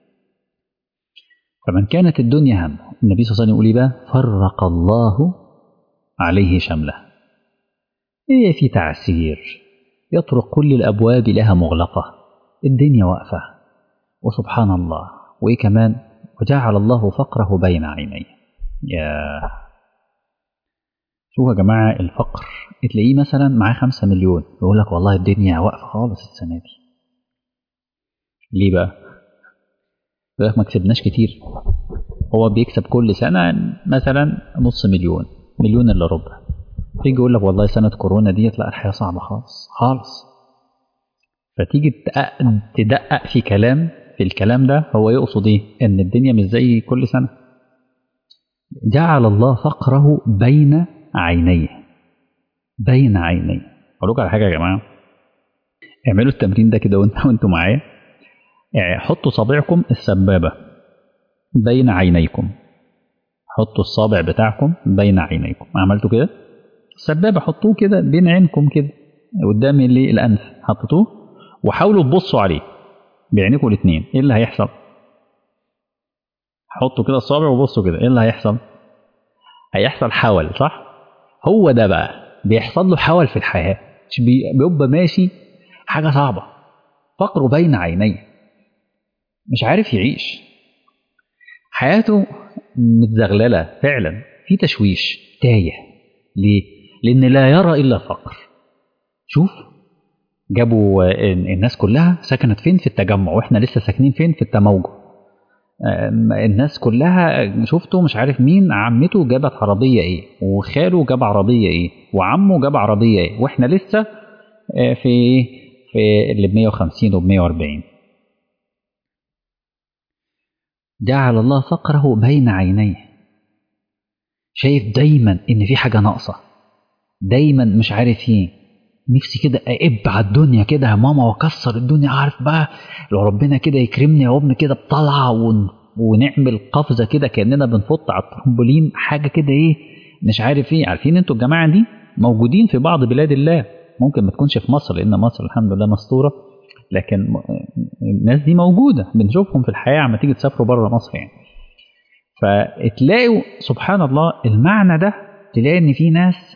فمن كانت الدنيا هم النبي صلى الله عليه وسلم يقول ايه بقى فرق الله عليه شمله ايه في تعسير يطرق كل الابواب لها مغلقه الدنيا واقفه وسبحان الله وايه كمان وجعل الله فقره بين عينيه يا شوفوا يا جماعة الفقر تلاقيه مثلا معاه خمسة مليون يقول لك والله الدنيا واقفة خالص السنة دي ليه بقى؟ يقول لك ما كسبناش كتير هو بيكسب كل سنة مثلا نص مليون مليون إلا ربع تيجي يقول لك والله سنة كورونا ديت لا الحياة صعبة خالص خالص فتيجي تدقق في كلام في الكلام ده هو يقصد ايه ان الدنيا مش زي كل سنه جعل الله فقره بين عينيه بين عينيه اقول لكم على حاجه يا جماعه اعملوا التمرين ده كده وانت وانتوا معايا يعني حطوا صابعكم السبابه بين عينيكم حطوا الصابع بتاعكم بين عينيكم عملتوا كده السبابه حطوه كده بين عينكم كده قدام اللي الانف حطيتوه وحاولوا تبصوا عليه بعينيكم الاثنين ايه اللي هيحصل حطوا كده الصابع وبصوا كده ايه اللي هيحصل هيحصل حول صح هو ده بقى بيحصل له حول في الحياه بيبقى ماشي حاجه صعبه فقره بين عينيه مش عارف يعيش حياته متزغلله فعلا في تشويش تايه ليه لان لا يرى الا الفقر شوف جابوا الناس كلها سكنت فين في التجمع واحنا لسه ساكنين فين في التموج الناس كلها شفته مش عارف مين عمته جابت عربية ايه وخاله جاب عربية ايه وعمه جاب عربية ايه واحنا لسه في في اللي ب 150 وب 140 جعل الله فقره بين عينيه شايف دايما ان في حاجة ناقصة دايما مش عارف ايه نفسي كده اقب على الدنيا كده يا ماما واكسر الدنيا عارف بقى لو ربنا كده يكرمني يا ابني كده بطلعه ون... ونعمل قفزه كده كاننا بنفط على الترمبولين حاجه كده ايه مش عارف ايه عارفين انتوا الجماعه دي موجودين في بعض بلاد الله ممكن ما تكونش في مصر لان مصر الحمد لله مستوره لكن الناس دي موجوده بنشوفهم في الحياه عما تيجي تسافروا بره مصر يعني فتلاقوا سبحان الله المعنى ده تلاقي ان في ناس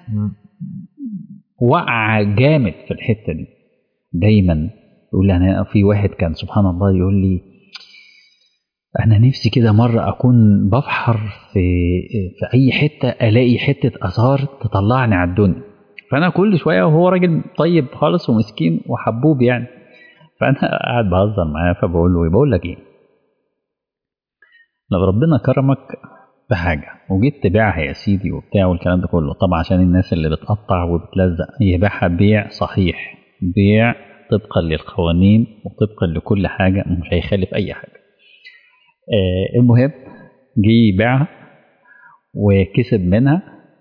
وقع جامد في الحته دي دايما يقول لي انا في واحد كان سبحان الله يقول لي انا نفسي كده مره اكون ببحر في في اي حته الاقي حته اثار تطلعني على الدنيا فانا كل شويه وهو راجل طيب خالص ومسكين وحبوب يعني فانا قاعد بهزر معاه فبقول له بقول لك ايه لو ربنا كرمك بحاجة وجيت تبيعها يا سيدي وبتاع والكلام ده كله طبعا عشان الناس اللي بتقطع وبتلزق يبيعها بيع صحيح بيع طبقا للقوانين وطبقا لكل حاجة مش هيخالف أي حاجة آه المهم جه يبيعها وكسب منها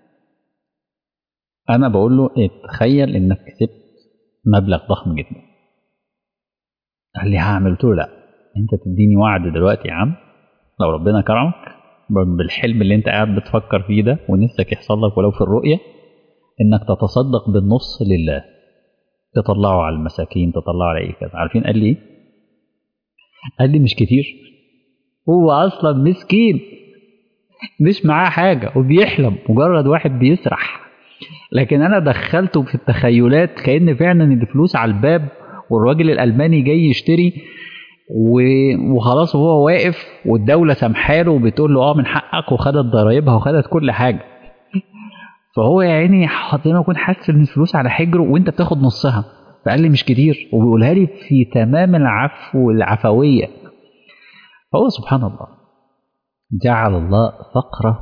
أنا بقول له تخيل إنك كسبت مبلغ ضخم جدا قال لي هعمل قلت له لا أنت تديني وعد دلوقتي يا عم لو ربنا كرمك بالحلم اللي انت قاعد بتفكر فيه ده ونفسك يحصل لك ولو في الرؤية انك تتصدق بالنص لله تطلعه على المساكين تطلعه على ايه كذا عارفين قال لي ايه قال لي مش كتير هو اصلا مسكين مش معاه حاجة وبيحلم مجرد واحد بيسرح لكن انا دخلته في التخيلات كأن فعلا الفلوس على الباب والراجل الالماني جاي يشتري وخلاص وهو واقف والدوله سامحاله وبتقول له اه من حقك وخدت ضرايبها وخدت كل حاجه فهو يا عيني زي ما يكون حاسس ان الفلوس على حجره وانت بتاخد نصها فقال لي مش كتير وبيقولها لي في تمام العفو والعفويه فهو سبحان الله جعل الله فقره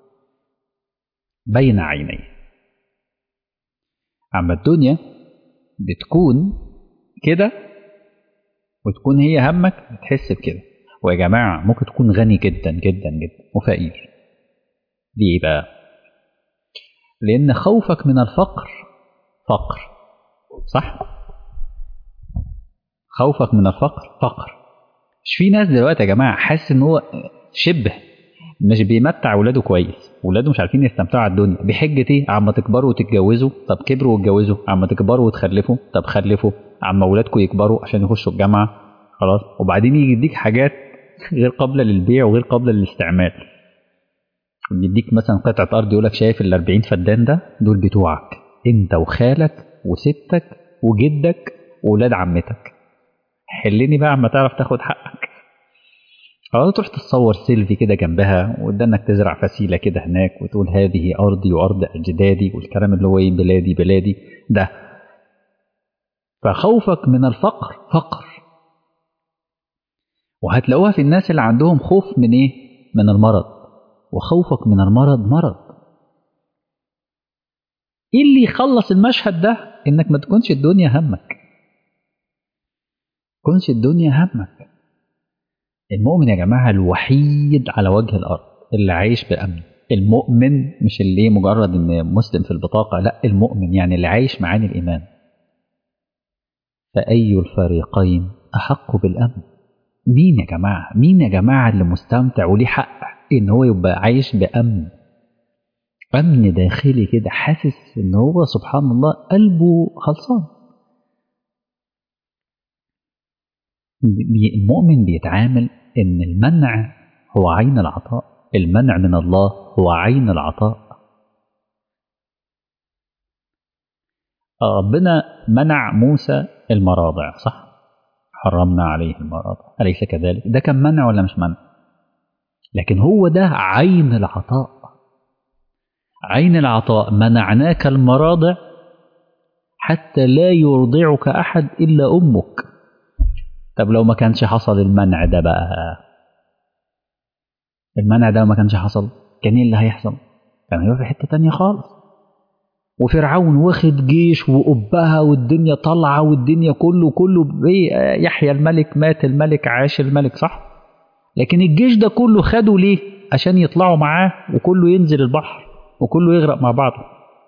بين عينيه اما الدنيا بتكون كده وتكون هي همك تحس بكده ويا جماعة ممكن تكون غني جدا جدا جدا وفقير ليه بقى لأن خوفك من الفقر فقر صح خوفك من الفقر فقر مش في ناس دلوقتي يا جماعة حاسس ان هو شبه مش بيمتع ولاده كويس ولاده مش عارفين يستمتعوا على الدنيا بحجة ايه عما تكبروا وتتجوزوا طب كبروا واتجوزوا عما تكبروا وتخلفوا طب خلفوا عما اولادكم يكبروا عشان يخشوا الجامعه خلاص وبعدين يجي يديك حاجات غير قابله للبيع وغير قابله للاستعمال يديك مثلا قطعه ارض يقول لك شايف ال 40 فدان ده دول بتوعك انت وخالك وستك وجدك واولاد عمتك حلني بقى عما تعرف تاخد حقك خلاص تروح تتصور سيلفي كده جنبها وده انك تزرع فسيله كده هناك وتقول هذه ارضي وارض اجدادي والكلام اللي هو ايه بلادي بلادي ده فخوفك من الفقر فقر وهتلاقوها في الناس اللي عندهم خوف من ايه من المرض وخوفك من المرض مرض ايه اللي يخلص المشهد ده انك ما تكونش الدنيا همك تكونش الدنيا همك المؤمن يا جماعة الوحيد على وجه الأرض اللي عايش بأمن المؤمن مش اللي مجرد ان مسلم في البطاقة لا المؤمن يعني اللي عايش معاني الإيمان فأي الفريقين أحق بالأمن مين يا جماعة مين يا جماعة اللي مستمتع وليه حق إن هو يبقى عايش بأمن أمن داخلي كده حاسس إن هو سبحان الله قلبه خلصان المؤمن بيتعامل إن المنع هو عين العطاء المنع من الله هو عين العطاء ربنا منع موسى المراضع صح حرمنا عليه المراضع أليس كذلك ده كان منع ولا مش منع لكن هو ده عين العطاء عين العطاء منعناك المراضع حتى لا يرضعك أحد إلا أمك طب لو ما كانش حصل المنع ده بقى المنع ده ما كانش حصل كان ايه اللي هيحصل كان هيبقى في حته تانية خالص وفرعون واخد جيش وقبها والدنيا طالعه والدنيا كله كله يحيى الملك مات الملك عاش الملك صح لكن الجيش ده كله خده ليه عشان يطلعوا معاه وكله ينزل البحر وكله يغرق مع بعضه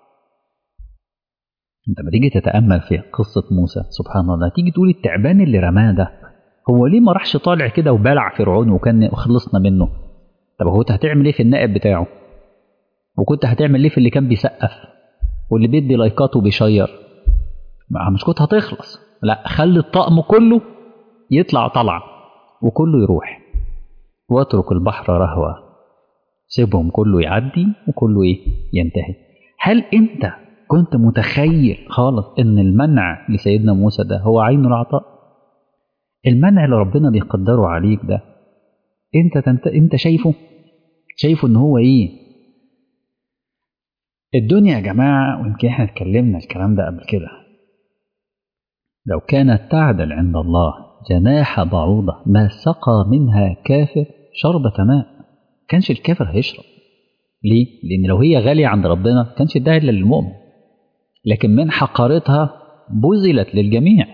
انت لما تيجي تتامل في قصه موسى سبحان الله تيجي تقول التعبان اللي رماه ده هو ليه ما راحش طالع كده وبلع فرعون وكان خلصنا منه طب هو هتعمل ايه في النائب بتاعه وكنت هتعمل ايه في اللي كان بيسقف واللي بيدي لايكات وبيشير مش كنت هتخلص لا خلي الطقم كله يطلع طلع وكله يروح واترك البحر رهوة سيبهم كله يعدي وكله ايه ينتهي هل انت كنت متخيل خالص ان المنع لسيدنا موسى ده هو عين العطاء المنع اللي ربنا بيقدره عليك ده انت تنت... انت شايفه شايفه ان هو ايه الدنيا يا جماعه ويمكن احنا اتكلمنا الكلام ده قبل كده لو كانت تعدل عند الله جناح بعوضة ما سقى منها كافر شربة ماء كانش الكافر هيشرب ليه؟ لأن لو هي غالية عند ربنا كانش اداها إلا للمؤمن لكن من حقارتها بذلت للجميع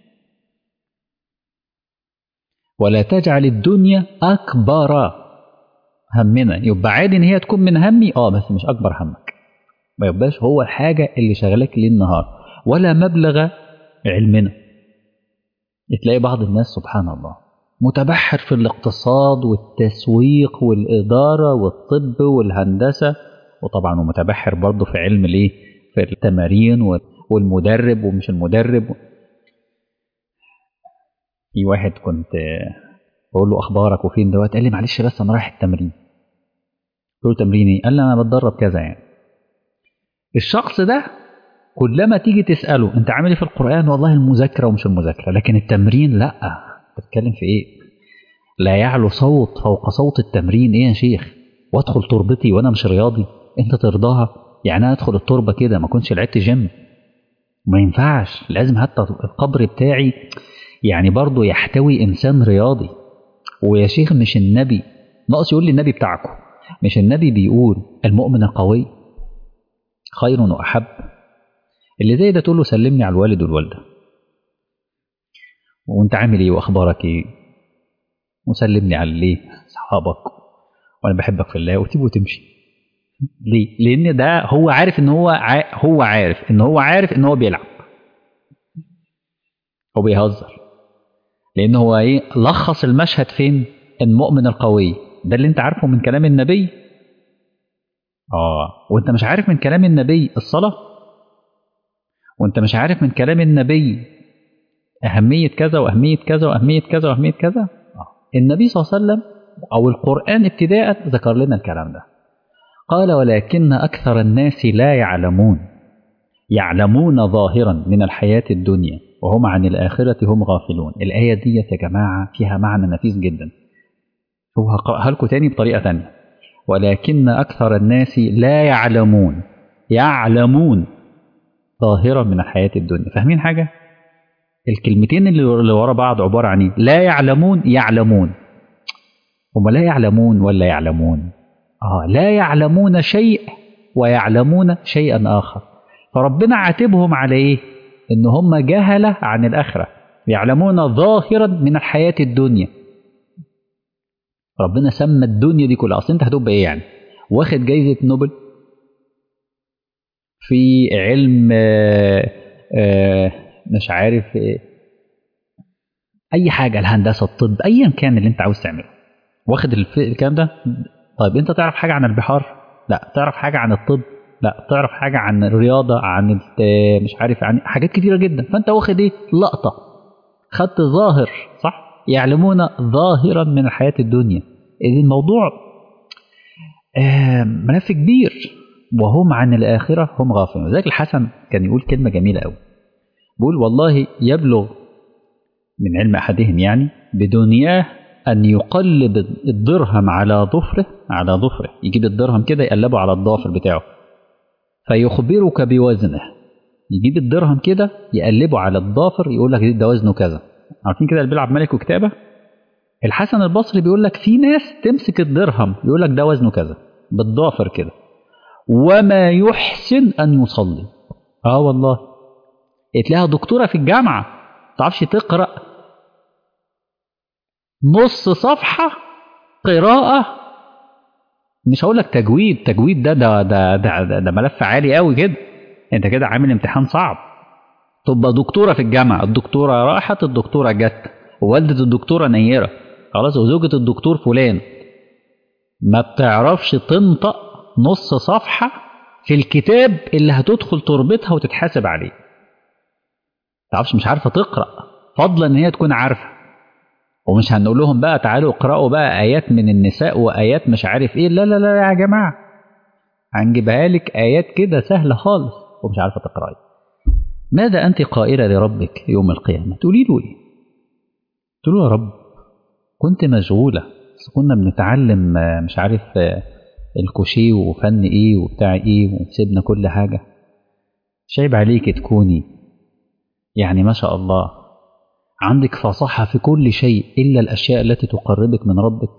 ولا تجعل الدنيا أكبر همنا يبقى عادي إن هي تكون من همي آه بس مش أكبر همك ما يبقاش هو الحاجة اللي شغلك ليل نهار ولا مبلغ علمنا تلاقي بعض الناس سبحان الله متبحر في الاقتصاد والتسويق والإدارة والطب والهندسة وطبعا ومتبحر برضه في علم الايه في التمارين والمدرب ومش المدرب في واحد كنت بقول له اخبارك وفين دلوقتي قال لي معلش بس انا رايح التمرين قلت له تمرين ايه قال لي انا بتدرب كذا يعني الشخص ده كلما تيجي تساله انت عامل ايه في القران والله المذاكره ومش المذاكره لكن التمرين لا بتتكلم في ايه لا يعلو صوت فوق صوت التمرين ايه يا شيخ وادخل تربتي وانا مش رياضي انت ترضاها يعني انا ادخل التربه كده ما كنتش لعبت جيم ما ينفعش لازم حتى القبر بتاعي يعني برضه يحتوي انسان رياضي ويا شيخ مش النبي ناقص يقول لي النبي بتاعكم مش النبي بيقول المؤمن القوي خير واحب اللي زي ده تقول له سلمني على الوالد والوالده وانت عامل ايه واخبارك ايه وسلمني على ليه اصحابك وانا بحبك في الله وتسيبه وتمشي ليه لان ده هو عارف ان هو ع... هو عارف ان هو عارف ان هو بيلعب هو بيهزر لان هو ايه لخص المشهد فين المؤمن القوي ده اللي انت عارفه من كلام النبي اه وانت مش عارف من كلام النبي الصلاه وانت مش عارف من كلام النبي أهمية كذا وأهمية كذا وأهمية كذا وأهمية كذا النبي صلى الله عليه وسلم أو القرآن ابتداء ذكر لنا الكلام ده قال ولكن أكثر الناس لا يعلمون يعلمون ظاهرا من الحياة الدنيا وهم عن الآخرة هم غافلون الآية دي يا جماعة فيها معنى نفيس جدا هو هقرأها لكم تاني بطريقة تانية ولكن أكثر الناس لا يعلمون يعلمون ظاهرا من الحياة الدنيا فاهمين حاجة؟ الكلمتين اللي ورا بعض عبارة عن ايه؟ لا يعلمون يعلمون هم لا يعلمون ولا يعلمون اه لا يعلمون شيء ويعلمون شيئا آخر فربنا عاتبهم على ايه؟ ان هم جهلة عن الآخرة يعلمون ظاهرا من الحياة الدنيا ربنا سمى الدنيا دي كلها اصل انت هتبقى ايه يعني؟ واخد جايزة نوبل في علم آآ آآ مش عارف ايه اي حاجه الهندسه الطب ايا كان اللي انت عاوز تعمله واخد الكلام ده طيب انت تعرف حاجه عن البحار لا تعرف حاجه عن الطب لا تعرف حاجه عن الرياضه عن مش عارف عن حاجات كتيره جدا فانت واخد ايه لقطه خدت ظاهر صح يعلمون ظاهرا من الحياه الدنيا الموضوع آه ملف كبير وهم عن الآخرة هم غافلون ذلك الحسن كان يقول كلمة جميلة أوي بيقول والله يبلغ من علم أحدهم يعني بدنياه أن يقلب الدرهم على ظفره على ظفره يجيب الدرهم كده يقلبه على الضافر بتاعه فيخبرك بوزنه يجيب الدرهم كده يقلبه على الضافر يقول لك ده وزنه كذا عارفين كده اللي بيلعب ملك وكتابة الحسن البصري بيقول لك في ناس تمسك الدرهم يقول لك ده وزنه كذا بالضافر كده وما يحسن أن يصلي اه والله تلاقيها دكتورة في الجامعة تعرفش تقرأ نص صفحة قراءة مش هقول لك تجويد تجويد ده ده ده ده, ده, ده ملف عالي قوي كده انت كده عامل امتحان صعب تبقى دكتورة في الجامعة الدكتورة راحت الدكتورة جت ووالدة الدكتورة نيرة خلاص وزوجة الدكتور فلان ما بتعرفش تنطق نص صفحة في الكتاب اللي هتدخل تربطها وتتحاسب عليه تعرفش مش عارفة تقرأ فضلا ان هي تكون عارفة ومش هنقول لهم بقى تعالوا اقرأوا بقى آيات من النساء وآيات مش عارف ايه لا لا لا يا جماعة هنجيبها لك آيات كده سهلة خالص ومش عارفة تقرأي ماذا أنت قائلة لربك يوم القيامة تقولي له ايه تقول له يا رب كنت مشغولة بس كنا بنتعلم مش عارف الكوشيه وفن ايه وبتاع ايه وسيبنا كل حاجة شايب عليك تكوني يعني ما شاء الله عندك فصاحة في كل شيء إلا الأشياء التي تقربك من ربك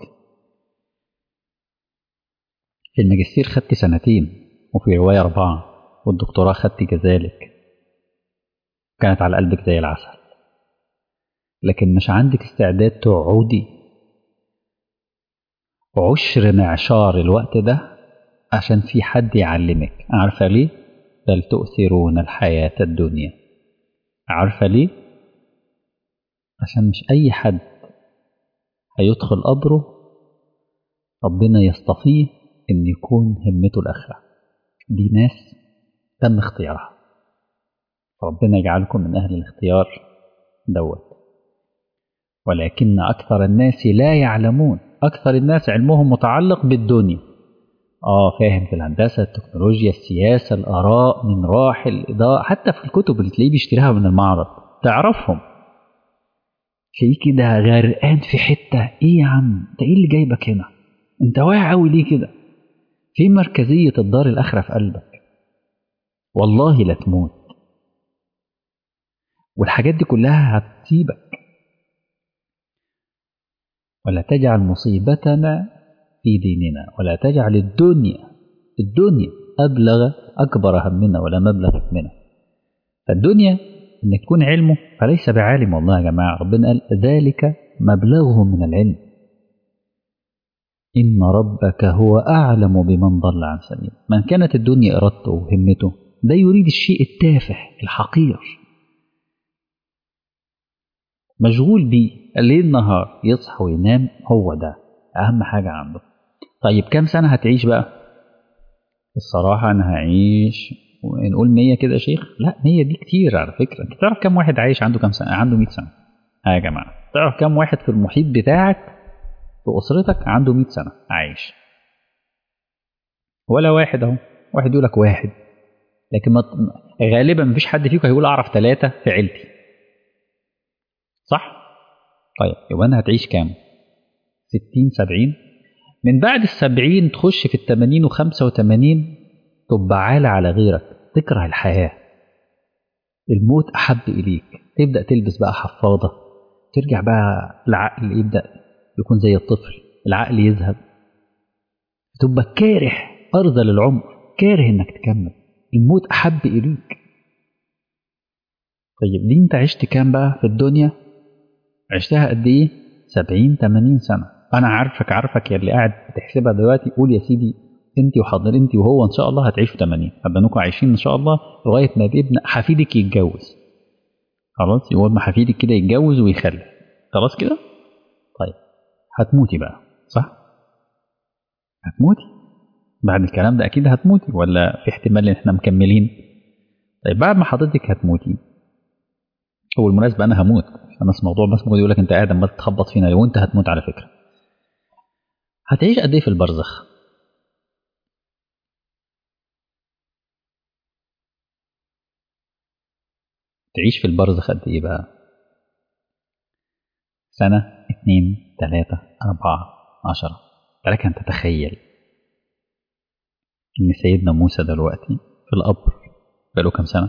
في الماجستير خدت سنتين وفي رواية أربعة والدكتوراه خدت كذلك كانت على قلبك زي العسل لكن مش عندك استعداد تقعدي عشر معشار الوقت ده عشان في حد يعلمك عارفة ليه؟ بل تؤثرون الحياة الدنيا عارفة ليه؟ عشان مش أي حد هيدخل قبره ربنا يصطفيه إن يكون همته الآخرة دي ناس تم اختيارها ربنا يجعلكم من أهل الاختيار دوت ولكن أكثر الناس لا يعلمون أكثر الناس علمهم متعلق بالدنيا آه فاهم في الهندسة التكنولوجيا السياسة الآراء من راح الإضاءة حتى في الكتب اللي تلاقيه بيشتريها من المعرض تعرفهم تلاقيه كده غرقان في حتة إيه يا عم أنت إيه اللي جايبك هنا أنت واعي أوي ليه كده في مركزية الدار الآخرة في قلبك والله لا تموت والحاجات دي كلها هتسيبك ولا تجعل مصيبتنا في ديننا ولا تجعل الدنيا الدنيا أبلغ أكبر همنا ولا مبلغ همنا فالدنيا إنك تكون علمه فليس بعالم والله يا جماعة ربنا قال ذلك مبلغه من العلم إن ربك هو أعلم بمن ضل عن سبيله من كانت الدنيا إرادته وهمته ده يريد الشيء التافه الحقير مشغول بيه الليل نهار يصحى وينام هو ده أهم حاجة عنده طيب كام سنة هتعيش بقى الصراحة أنا هعيش نقول مية كده يا شيخ لا مية دي كتير على فكرة أنت تعرف كام واحد عايش عنده كام سنة عنده مية سنة ها يا جماعة تعرف كام واحد في المحيط بتاعك في أسرتك عنده مية سنة عايش ولا واحد أهو واحد يقول لك واحد لكن ما غالبا مفيش حد فيكم هيقول أعرف ثلاثة في عيلتي صح؟ طيب يبقى أنا هتعيش كام؟ ستين سبعين من بعد السبعين تخش في التمانين وخمسة وتمانين تبقى عالة على غيرك تكره الحياة الموت أحب إليك تبدأ تلبس بقى حفاضة ترجع بقى العقل يبدأ يكون زي الطفل العقل يذهب تبقى كاره أرضى للعمر كاره إنك تكمل الموت أحب إليك طيب دي أنت عشت كام بقى في الدنيا عشتها قد إيه سبعين تمانين سنة أنا عارفك عارفك يا اللي قاعد بتحسبها دلوقتي قول يا سيدي أنت وحاضر أنت وهو إن شاء الله هتعيشوا 80 هتبقى عايشين إن شاء الله لغاية ما ابن حفيدك يتجوز خلاص يقول ما حفيدك كده يتجوز ويخلف خلاص كده طيب هتموتي بقى صح هتموتي بعد الكلام ده أكيد هتموتي ولا في احتمال إن إحنا مكملين طيب بعد ما حضرتك هتموتي هو المناسبة أنا هموت أنا اسم موضوع بس ممكن يقول لك أنت قاعد عمال تخبط فينا لو أنت هتموت على فكرة هتعيش قد إيه في البرزخ؟ تعيش في البرزخ قد إيه بقى؟ سنة اتنين تلاتة أربعة عشرة لك أن تتخيل إن سيدنا موسى دلوقتي في القبر بقاله كام سنة؟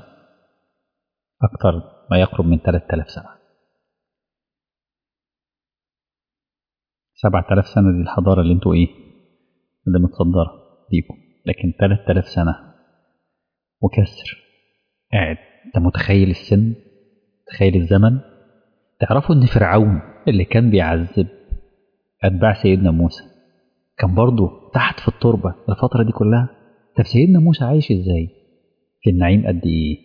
أكثر ما يقرب من 3000 سنة سبعة آلاف سنة دي الحضارة اللي انتوا ايه اللي متصدرة ليكم لكن تلات آلاف سنة وكسر قاعد انت متخيل السن تخيل الزمن تعرفوا ان فرعون اللي كان بيعذب اتباع سيدنا موسى كان برضه تحت في التربة الفترة دي كلها طب سيدنا موسى عايش ازاي في النعيم قد ايه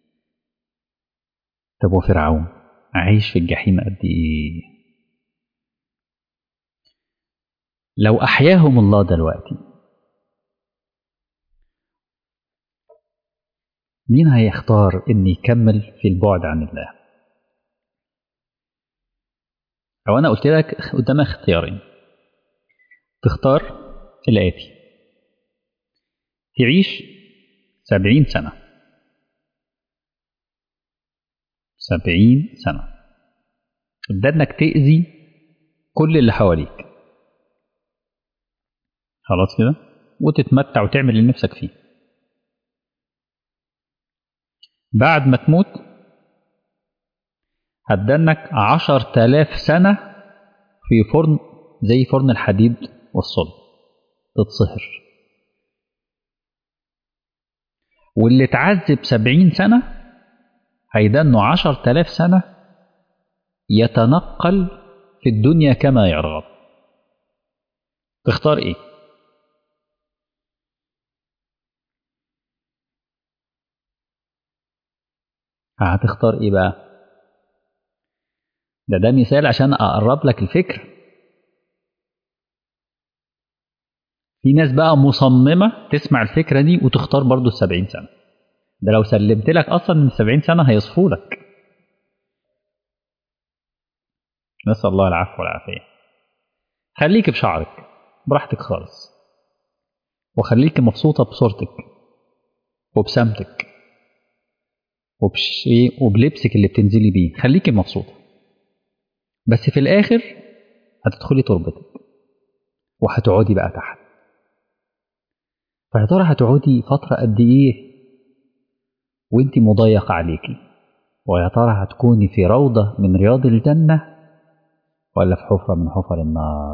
طب وفرعون عايش في الجحيم قد ايه لو احياهم الله دلوقتي مين هيختار ان يكمل في البعد عن الله او انا قلت لك قدامك اختيارين تختار الاتي تعيش سبعين سنة سبعين سنة ده انك تأذي كل اللي حواليك خلاص كده وتتمتع وتعمل اللي نفسك فيه بعد ما تموت هتدنك عشر تلاف سنة في فرن زي فرن الحديد والصلب تتصهر واللي اتعذب سبعين سنة هيدنه عشر تلاف سنة يتنقل في الدنيا كما يرغب تختار ايه هتختار ايه بقى ده ده مثال عشان اقرب لك الفكر في ناس بقى مصممة تسمع الفكرة دي وتختار برضو السبعين سنة ده لو سلمت لك أصلا من السبعين سنة هيصفوا لك نسأل الله العفو والعافية خليك بشعرك براحتك خالص وخليك مبسوطة بصورتك وبسمتك وبشيء وبلبسك اللي بتنزلي بيه خليكي مبسوطة بس في الآخر هتدخلي تربتك وهتقعدي بقى تحت فيا ترى هتقعدي فترة قد إيه وانت مضيق عليكي ويا ترى هتكوني في روضة من رياض الجنة ولا في حفرة من حفر النار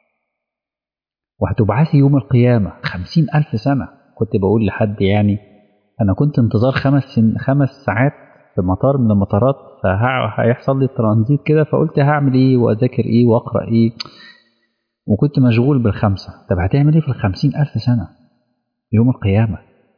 وهتبعثي يوم القيامة خمسين ألف سنة كنت بقول لحد يعني أنا كنت انتظار خمس سن خمس ساعات في مطار من المطارات فهيحصل لي ترانزيت كده فقلت هعمل ايه واذاكر ايه واقرا ايه وكنت مشغول بالخمسه طب هتعمل ايه في الخمسين الف سنه يوم القيامه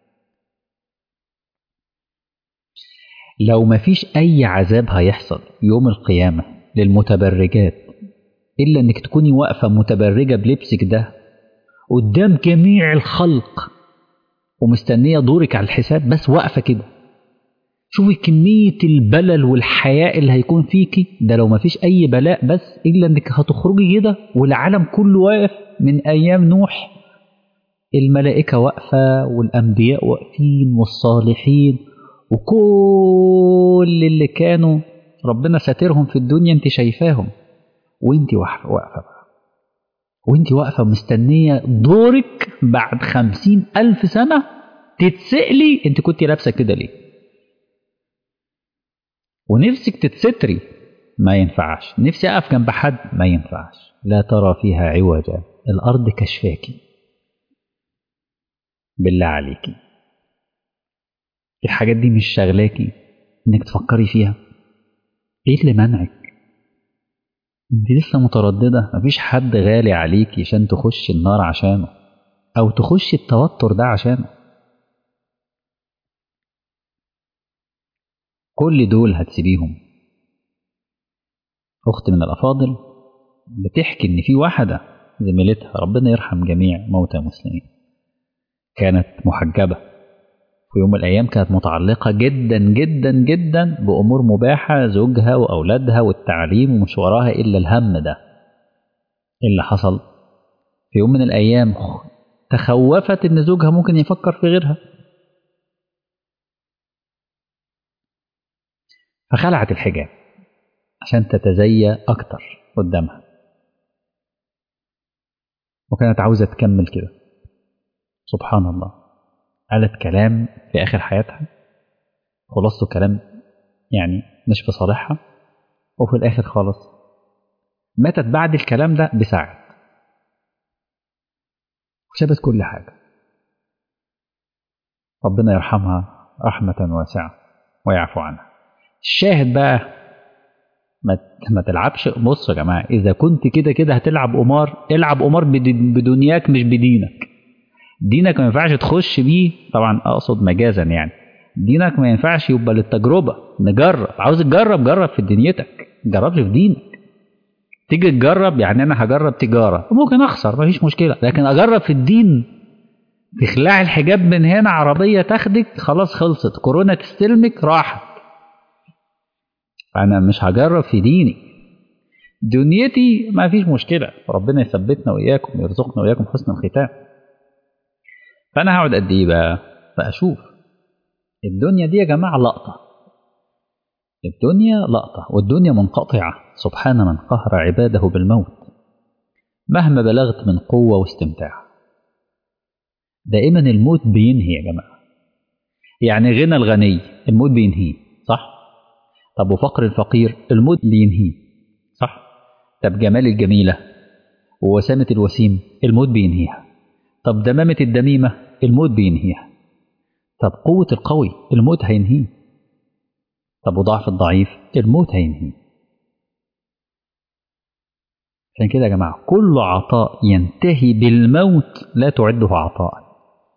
لو مفيش اي عذاب هيحصل يوم القيامه للمتبرجات الا انك تكوني واقفه متبرجه بلبسك ده قدام جميع الخلق ومستنيه دورك على الحساب بس واقفه كده شوفي كمية البلل والحياء اللي هيكون فيكي ده لو مفيش أي بلاء بس إلا إنك هتخرجي كده والعالم كله واقف من أيام نوح الملائكة واقفة والأنبياء واقفين والصالحين وكل اللي كانوا ربنا ساترهم في الدنيا انت شايفاهم وانت واقفة بقى وانت واقفة مستنية دورك بعد خمسين ألف سنة تتسألي انت كنت لابسة كده ليه ونفسك تتستري ما ينفعش نفسي أقف جنب حد ما ينفعش لا ترى فيها عوجا الأرض كشفاكي بالله عليكي الحاجات دي مش شغلاكي انك تفكري فيها ايه اللي منعك انت لسه متردده مفيش حد غالي عليكي عشان تخش النار عشانه او تخش التوتر ده عشانه كل دول هتسيبيهم أخت من الأفاضل بتحكي إن في واحدة زميلتها ربنا يرحم جميع موتى المسلمين كانت محجبة في يوم من الأيام كانت متعلقة جدا جدا جدا بأمور مباحة زوجها وأولادها والتعليم ومش وراها إلا الهم ده إيه اللي حصل في يوم من الأيام تخوفت إن زوجها ممكن يفكر في غيرها فخلعت الحجاب عشان تتزيى أكتر قدامها وكانت عاوزة تكمل كده سبحان الله قالت كلام في آخر حياتها خلاصته كلام يعني مش في صالحها وفي الآخر خالص ماتت بعد الكلام ده بساعات وسابت كل حاجة ربنا يرحمها رحمة واسعة ويعفو عنها الشاهد بقى ما ما تلعبش بصوا يا جماعة إذا كنت كده كده هتلعب قمار العب قمار بدنياك مش بدينك دينك ما ينفعش تخش بيه طبعا أقصد مجازا يعني دينك ما ينفعش يبقى للتجربة نجرب عاوز تجرب جرب في دنيتك جربش في دينك تيجي تجرب يعني انا هجرب تجاره ممكن اخسر مفيش مشكله لكن اجرب في الدين تخلع الحجاب من هنا عربيه تاخدك خلاص خلصت كورونا تستلمك راحت انا مش هجرب في ديني دنيتي ما فيش مشكله ربنا يثبتنا واياكم ويرزقنا واياكم حسن الختام فانا هقعد قد ايه بقى فاشوف الدنيا دي يا جماعه لقطه الدنيا لقطة والدنيا منقطعة سبحان من قهر عباده بالموت مهما بلغت من قوة واستمتاع دائما الموت بينهي يا جماعة يعني غنى الغني الموت بينهيه صح طب وفقر الفقير الموت بينهيه صح طب جمال الجميلة ووسامة الوسيم الموت بينهيها طب دمامة الدميمة الموت بينهيها طب قوة القوي الموت هينهيه طب وضعف الضعيف الموت هينهي عشان كده يا جماعة كل عطاء ينتهي بالموت لا تعده عطاء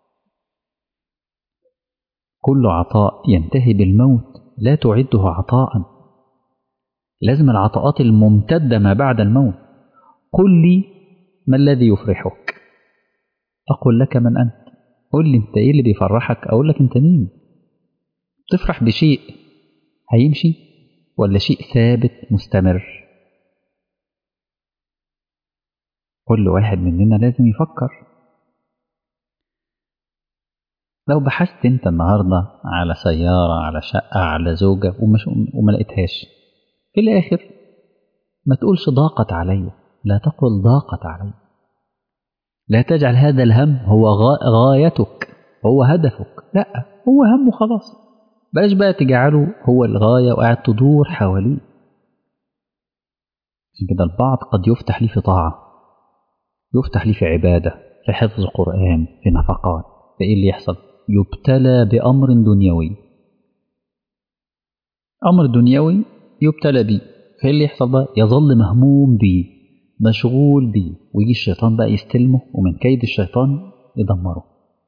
كل عطاء ينتهي بالموت لا تعده عطاء لازم العطاءات الممتدة ما بعد الموت قل لي ما الذي يفرحك أقول لك من أنت قل لي أنت إيه اللي بيفرحك أقول لك أنت مين تفرح بشيء هيمشي ولا شيء ثابت مستمر كل واحد مننا لازم يفكر لو بحثت انت النهاردة على سيارة على شقة على زوجة ومش وما لقيتهاش في الآخر ما تقولش ضاقت علي لا تقل ضاقت علي لا تجعل هذا الهم هو غايتك هو هدفك لا هو هم خلاص بلاش بقى تجعله هو الغاية وقاعد تدور حواليه عشان كده البعض قد يفتح لي في طاعة يفتح لي في عبادة في حفظ قرآن في نفقات فإيه اللي يحصل يبتلى بأمر دنيوي أمر دنيوي يبتلى بيه فإيه اللي يحصل بقى يظل مهموم بيه مشغول بيه ويجي الشيطان بقى يستلمه ومن كيد الشيطان يدمره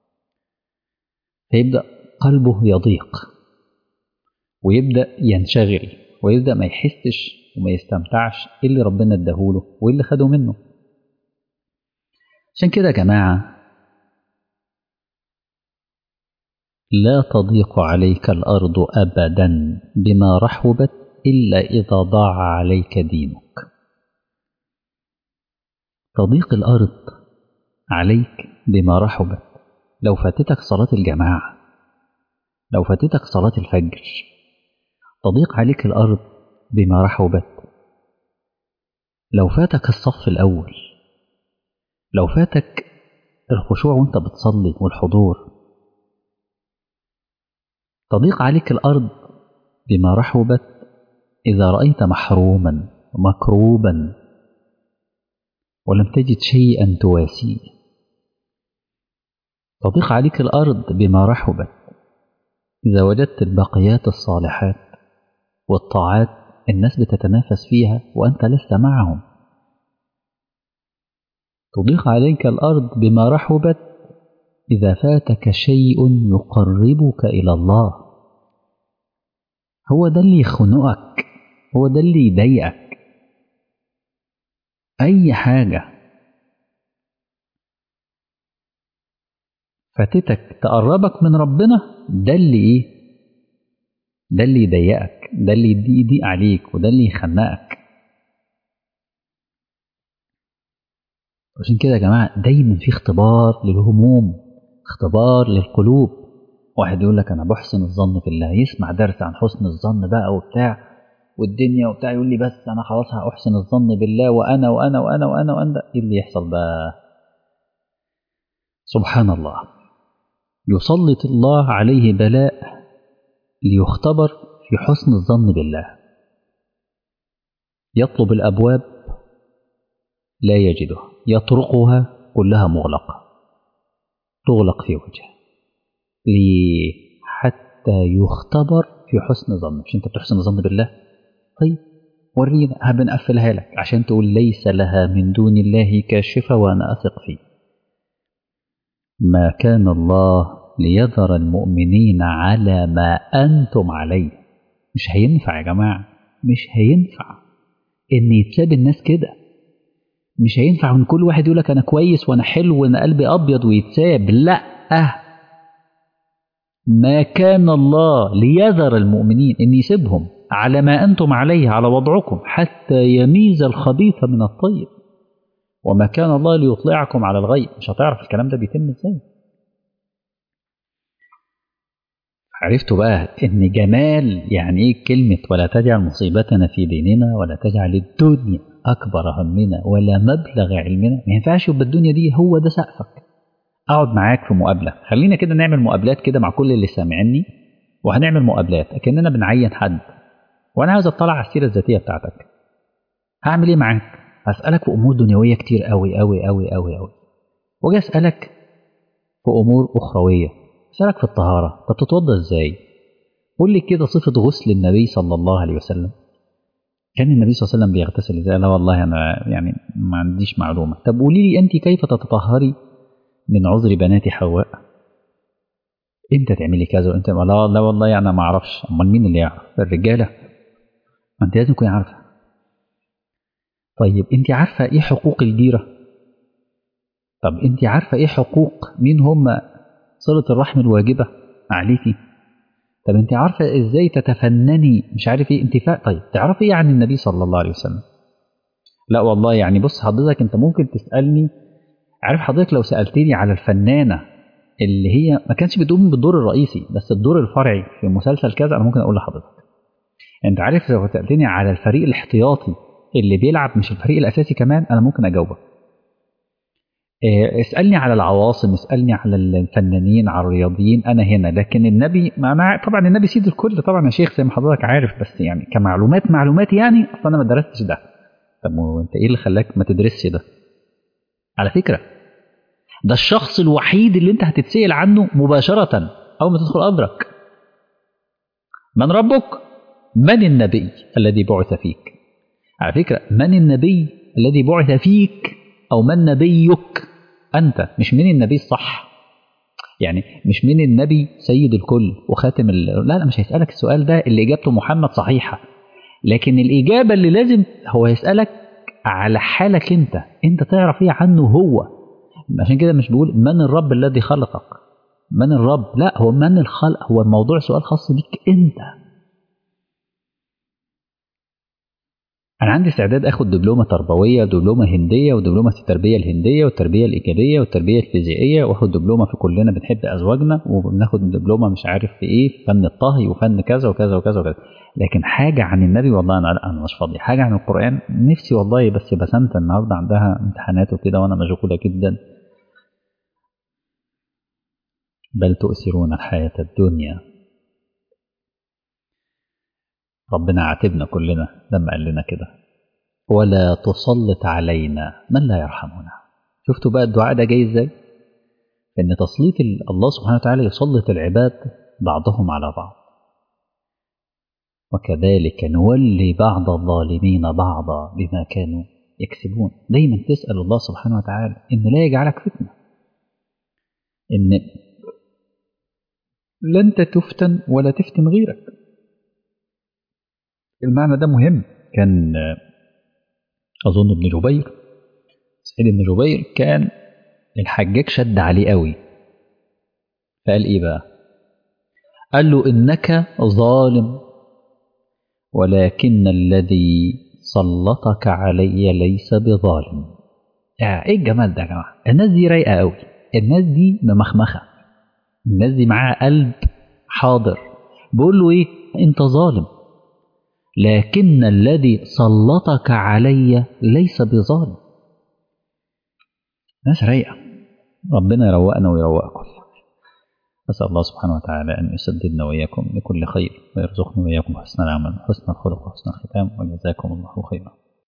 فيبدأ قلبه يضيق ويبدأ ينشغل ويبدأ ما يحسش وما يستمتعش إيه اللي ربنا اداهوله وإيه اللي خده منه عشان كده يا جماعة لا تضيق عليك الأرض أبدا بما رحبت إلا إذا ضاع عليك دينك تضيق الأرض عليك بما رحبت لو فاتتك صلاة الجماعة لو فاتتك صلاة الفجر تضيق عليك الأرض بما رحبت لو فاتك الصف الأول لو فاتك الخشوع وانت بتصلي والحضور تضيق عليك الأرض بما رحبت إذا رأيت محروما مكروبا ولم تجد شيئا تواسيه تضيق عليك الأرض بما رحبت إذا وجدت الباقيات الصالحات والطاعات الناس بتتنافس فيها وأنت لست معهم تضيق عليك الأرض بما رحبت إذا فاتك شيء يقربك إلى الله هو ده اللي يخنقك هو ده اللي يضايقك أي حاجة فاتتك تقربك من ربنا ده اللي إيه ده اللي يضايقك ده اللي يضيق عليك وده اللي يخنقك عشان كده يا جماعة دايما في اختبار للهموم اختبار للقلوب واحد يقول لك أنا بحسن الظن في الله يسمع درس عن حسن الظن بقى وبتاع والدنيا وبتاع يقول لي بس أنا خلاص هأحسن الظن بالله وأنا وأنا وأنا وأنا وأنا إيه اللي يحصل بقى سبحان الله يسلط الله عليه بلاء ليختبر في حسن الظن بالله يطلب الأبواب لا يجدها يطرقها كلها مغلقة تغلق في وجهه ليه حتى يختبر في حسن ظن مش انت بتحسن ظن بالله طيب ورينا هبنقفلها لك عشان تقول ليس لها من دون الله كاشفة وأنا أثق فيه ما كان الله ليذر المؤمنين على ما أنتم عليه مش هينفع يا جماعة مش هينفع إن يتساب الناس كده مش هينفع ان كل واحد يقولك انا كويس وانا حلو وانا قلبي ابيض ويتساب لا ما كان الله ليذر المؤمنين ان يسيبهم على ما انتم عليه على وضعكم حتى يميز الخبيث من الطيب وما كان الله ليطلعكم على الغيب مش هتعرف الكلام ده بيتم ازاي عرفتوا بقى ان جمال يعني ايه كلمه ولا تجعل مصيبتنا في ديننا ولا تجعل الدنيا أكبر همنا ولا مبلغ علمنا ما ينفعش يبقى الدنيا دي هو ده سقفك أقعد معاك في مقابلة خلينا كده نعمل مقابلات كده مع كل اللي سامعني وهنعمل مقابلات أكننا بنعين حد وأنا عاوز أطلع على السيرة الذاتية بتاعتك هعمل إيه معاك؟ هسألك في أمور دنيوية كتير أوي أوي أوي أوي أوي وأجي أسألك في أمور أخروية أسألك في الطهارة طب تتوضى إزاي؟ قول لي كده صفة غسل النبي صلى الله عليه وسلم كان النبي صلى الله عليه وسلم بيغتسل ازاي؟ لا والله انا يعني ما عنديش معلومه، طب قولي لي انت كيف تتطهري من عذر بنات حواء؟ امتى تعملي كذا وانت لا لا والله انا ما اعرفش، امال مين اللي يعرف؟ الرجاله ما انت لازم تكوني عارفه. طيب انت عارفه ايه حقوق الجيره؟ طب انت عارفه ايه حقوق مين هم صله الرحم الواجبه عليكي؟ طب انت عارفه ازاي تتفنني مش عارف ايه انتفاء طيب تعرفي ايه عن النبي صلى الله عليه وسلم لا والله يعني بص حضرتك انت ممكن تسالني عارف حضرتك لو سالتني على الفنانه اللي هي ما كانتش بتقوم بالدور الرئيسي بس الدور الفرعي في مسلسل كذا انا ممكن اقول لحضرتك انت عارف لو سالتني على الفريق الاحتياطي اللي بيلعب مش الفريق الاساسي كمان انا ممكن اجاوبك اسالني على العواصم اسالني على الفنانين على الرياضيين انا هنا لكن النبي ما طبعا النبي سيد الكل طبعا يا شيخ زي ما حضرتك عارف بس يعني كمعلومات معلومات يعني اصل انا ما درستش ده طب وانت ايه اللي خلاك ما تدرسش ده على فكره ده الشخص الوحيد اللي انت هتتسال عنه مباشره اول ما تدخل قبرك من ربك من النبي الذي بعث فيك على فكره من النبي الذي بعث فيك او من نبيك انت مش مين النبي الصح يعني مش مين النبي سيد الكل وخاتم ال... لا لا مش هيسالك السؤال ده اللي اجابته محمد صحيحه لكن الاجابه اللي لازم هو هيسالك على حالك انت انت تعرف ايه عنه هو عشان كده مش بيقول من الرب الذي خلقك من الرب لا هو من الخلق هو الموضوع سؤال خاص بيك انت أنا عندي استعداد آخد دبلومة تربوية ودبلومة هندية ودبلومة التربية الهندية والتربية الإيجابية والتربية الفيزيائية وآخد دبلومة في كلنا بنحب أزواجنا وبناخد دبلومة مش عارف في إيه فن الطهي وفن كذا وكذا وكذا وكذا لكن حاجة عن النبي والله أنا لا أنا مش فاضي حاجة عن القرآن نفسي والله بس بسنت النهاردة عندها امتحانات وكده وأنا مشغولة جدا بل تؤثرون الحياة الدنيا ربنا عاتبنا كلنا لما قال لنا كده ولا تسلط علينا من لا يرحمنا شفتوا بقى الدعاء ده جاي ازاي ان تسليط الله سبحانه وتعالى يسلط العباد بعضهم على بعض وكذلك نولي بعض الظالمين بعضا بما كانوا يكسبون دايما تسأل الله سبحانه وتعالى إن لا يجعلك فتنة إن لا أنت تفتن ولا تفتن غيرك المعنى ده مهم كان أظن ابن جبير سعيد بن جبير كان الحجاج شد عليه قوي فقال إيه بقى قال له إنك ظالم ولكن الذي سلطك علي ليس بظالم يعني ايه الجمال ده يا جماعه الناس دي رايقه قوي الناس دي ممخمخه الناس دي معاها قلب حاضر بيقول له ايه انت ظالم لكن الذي سلطك علي ليس بظالم ناس رايقه ربنا يروقنا ويروقكم أسأل الله سبحانه وتعالى أن يسددنا وإياكم لكل خير ويرزقنا وإياكم حسن العمل وحسن الخلق وحسن الختام وجزاكم الله خيرا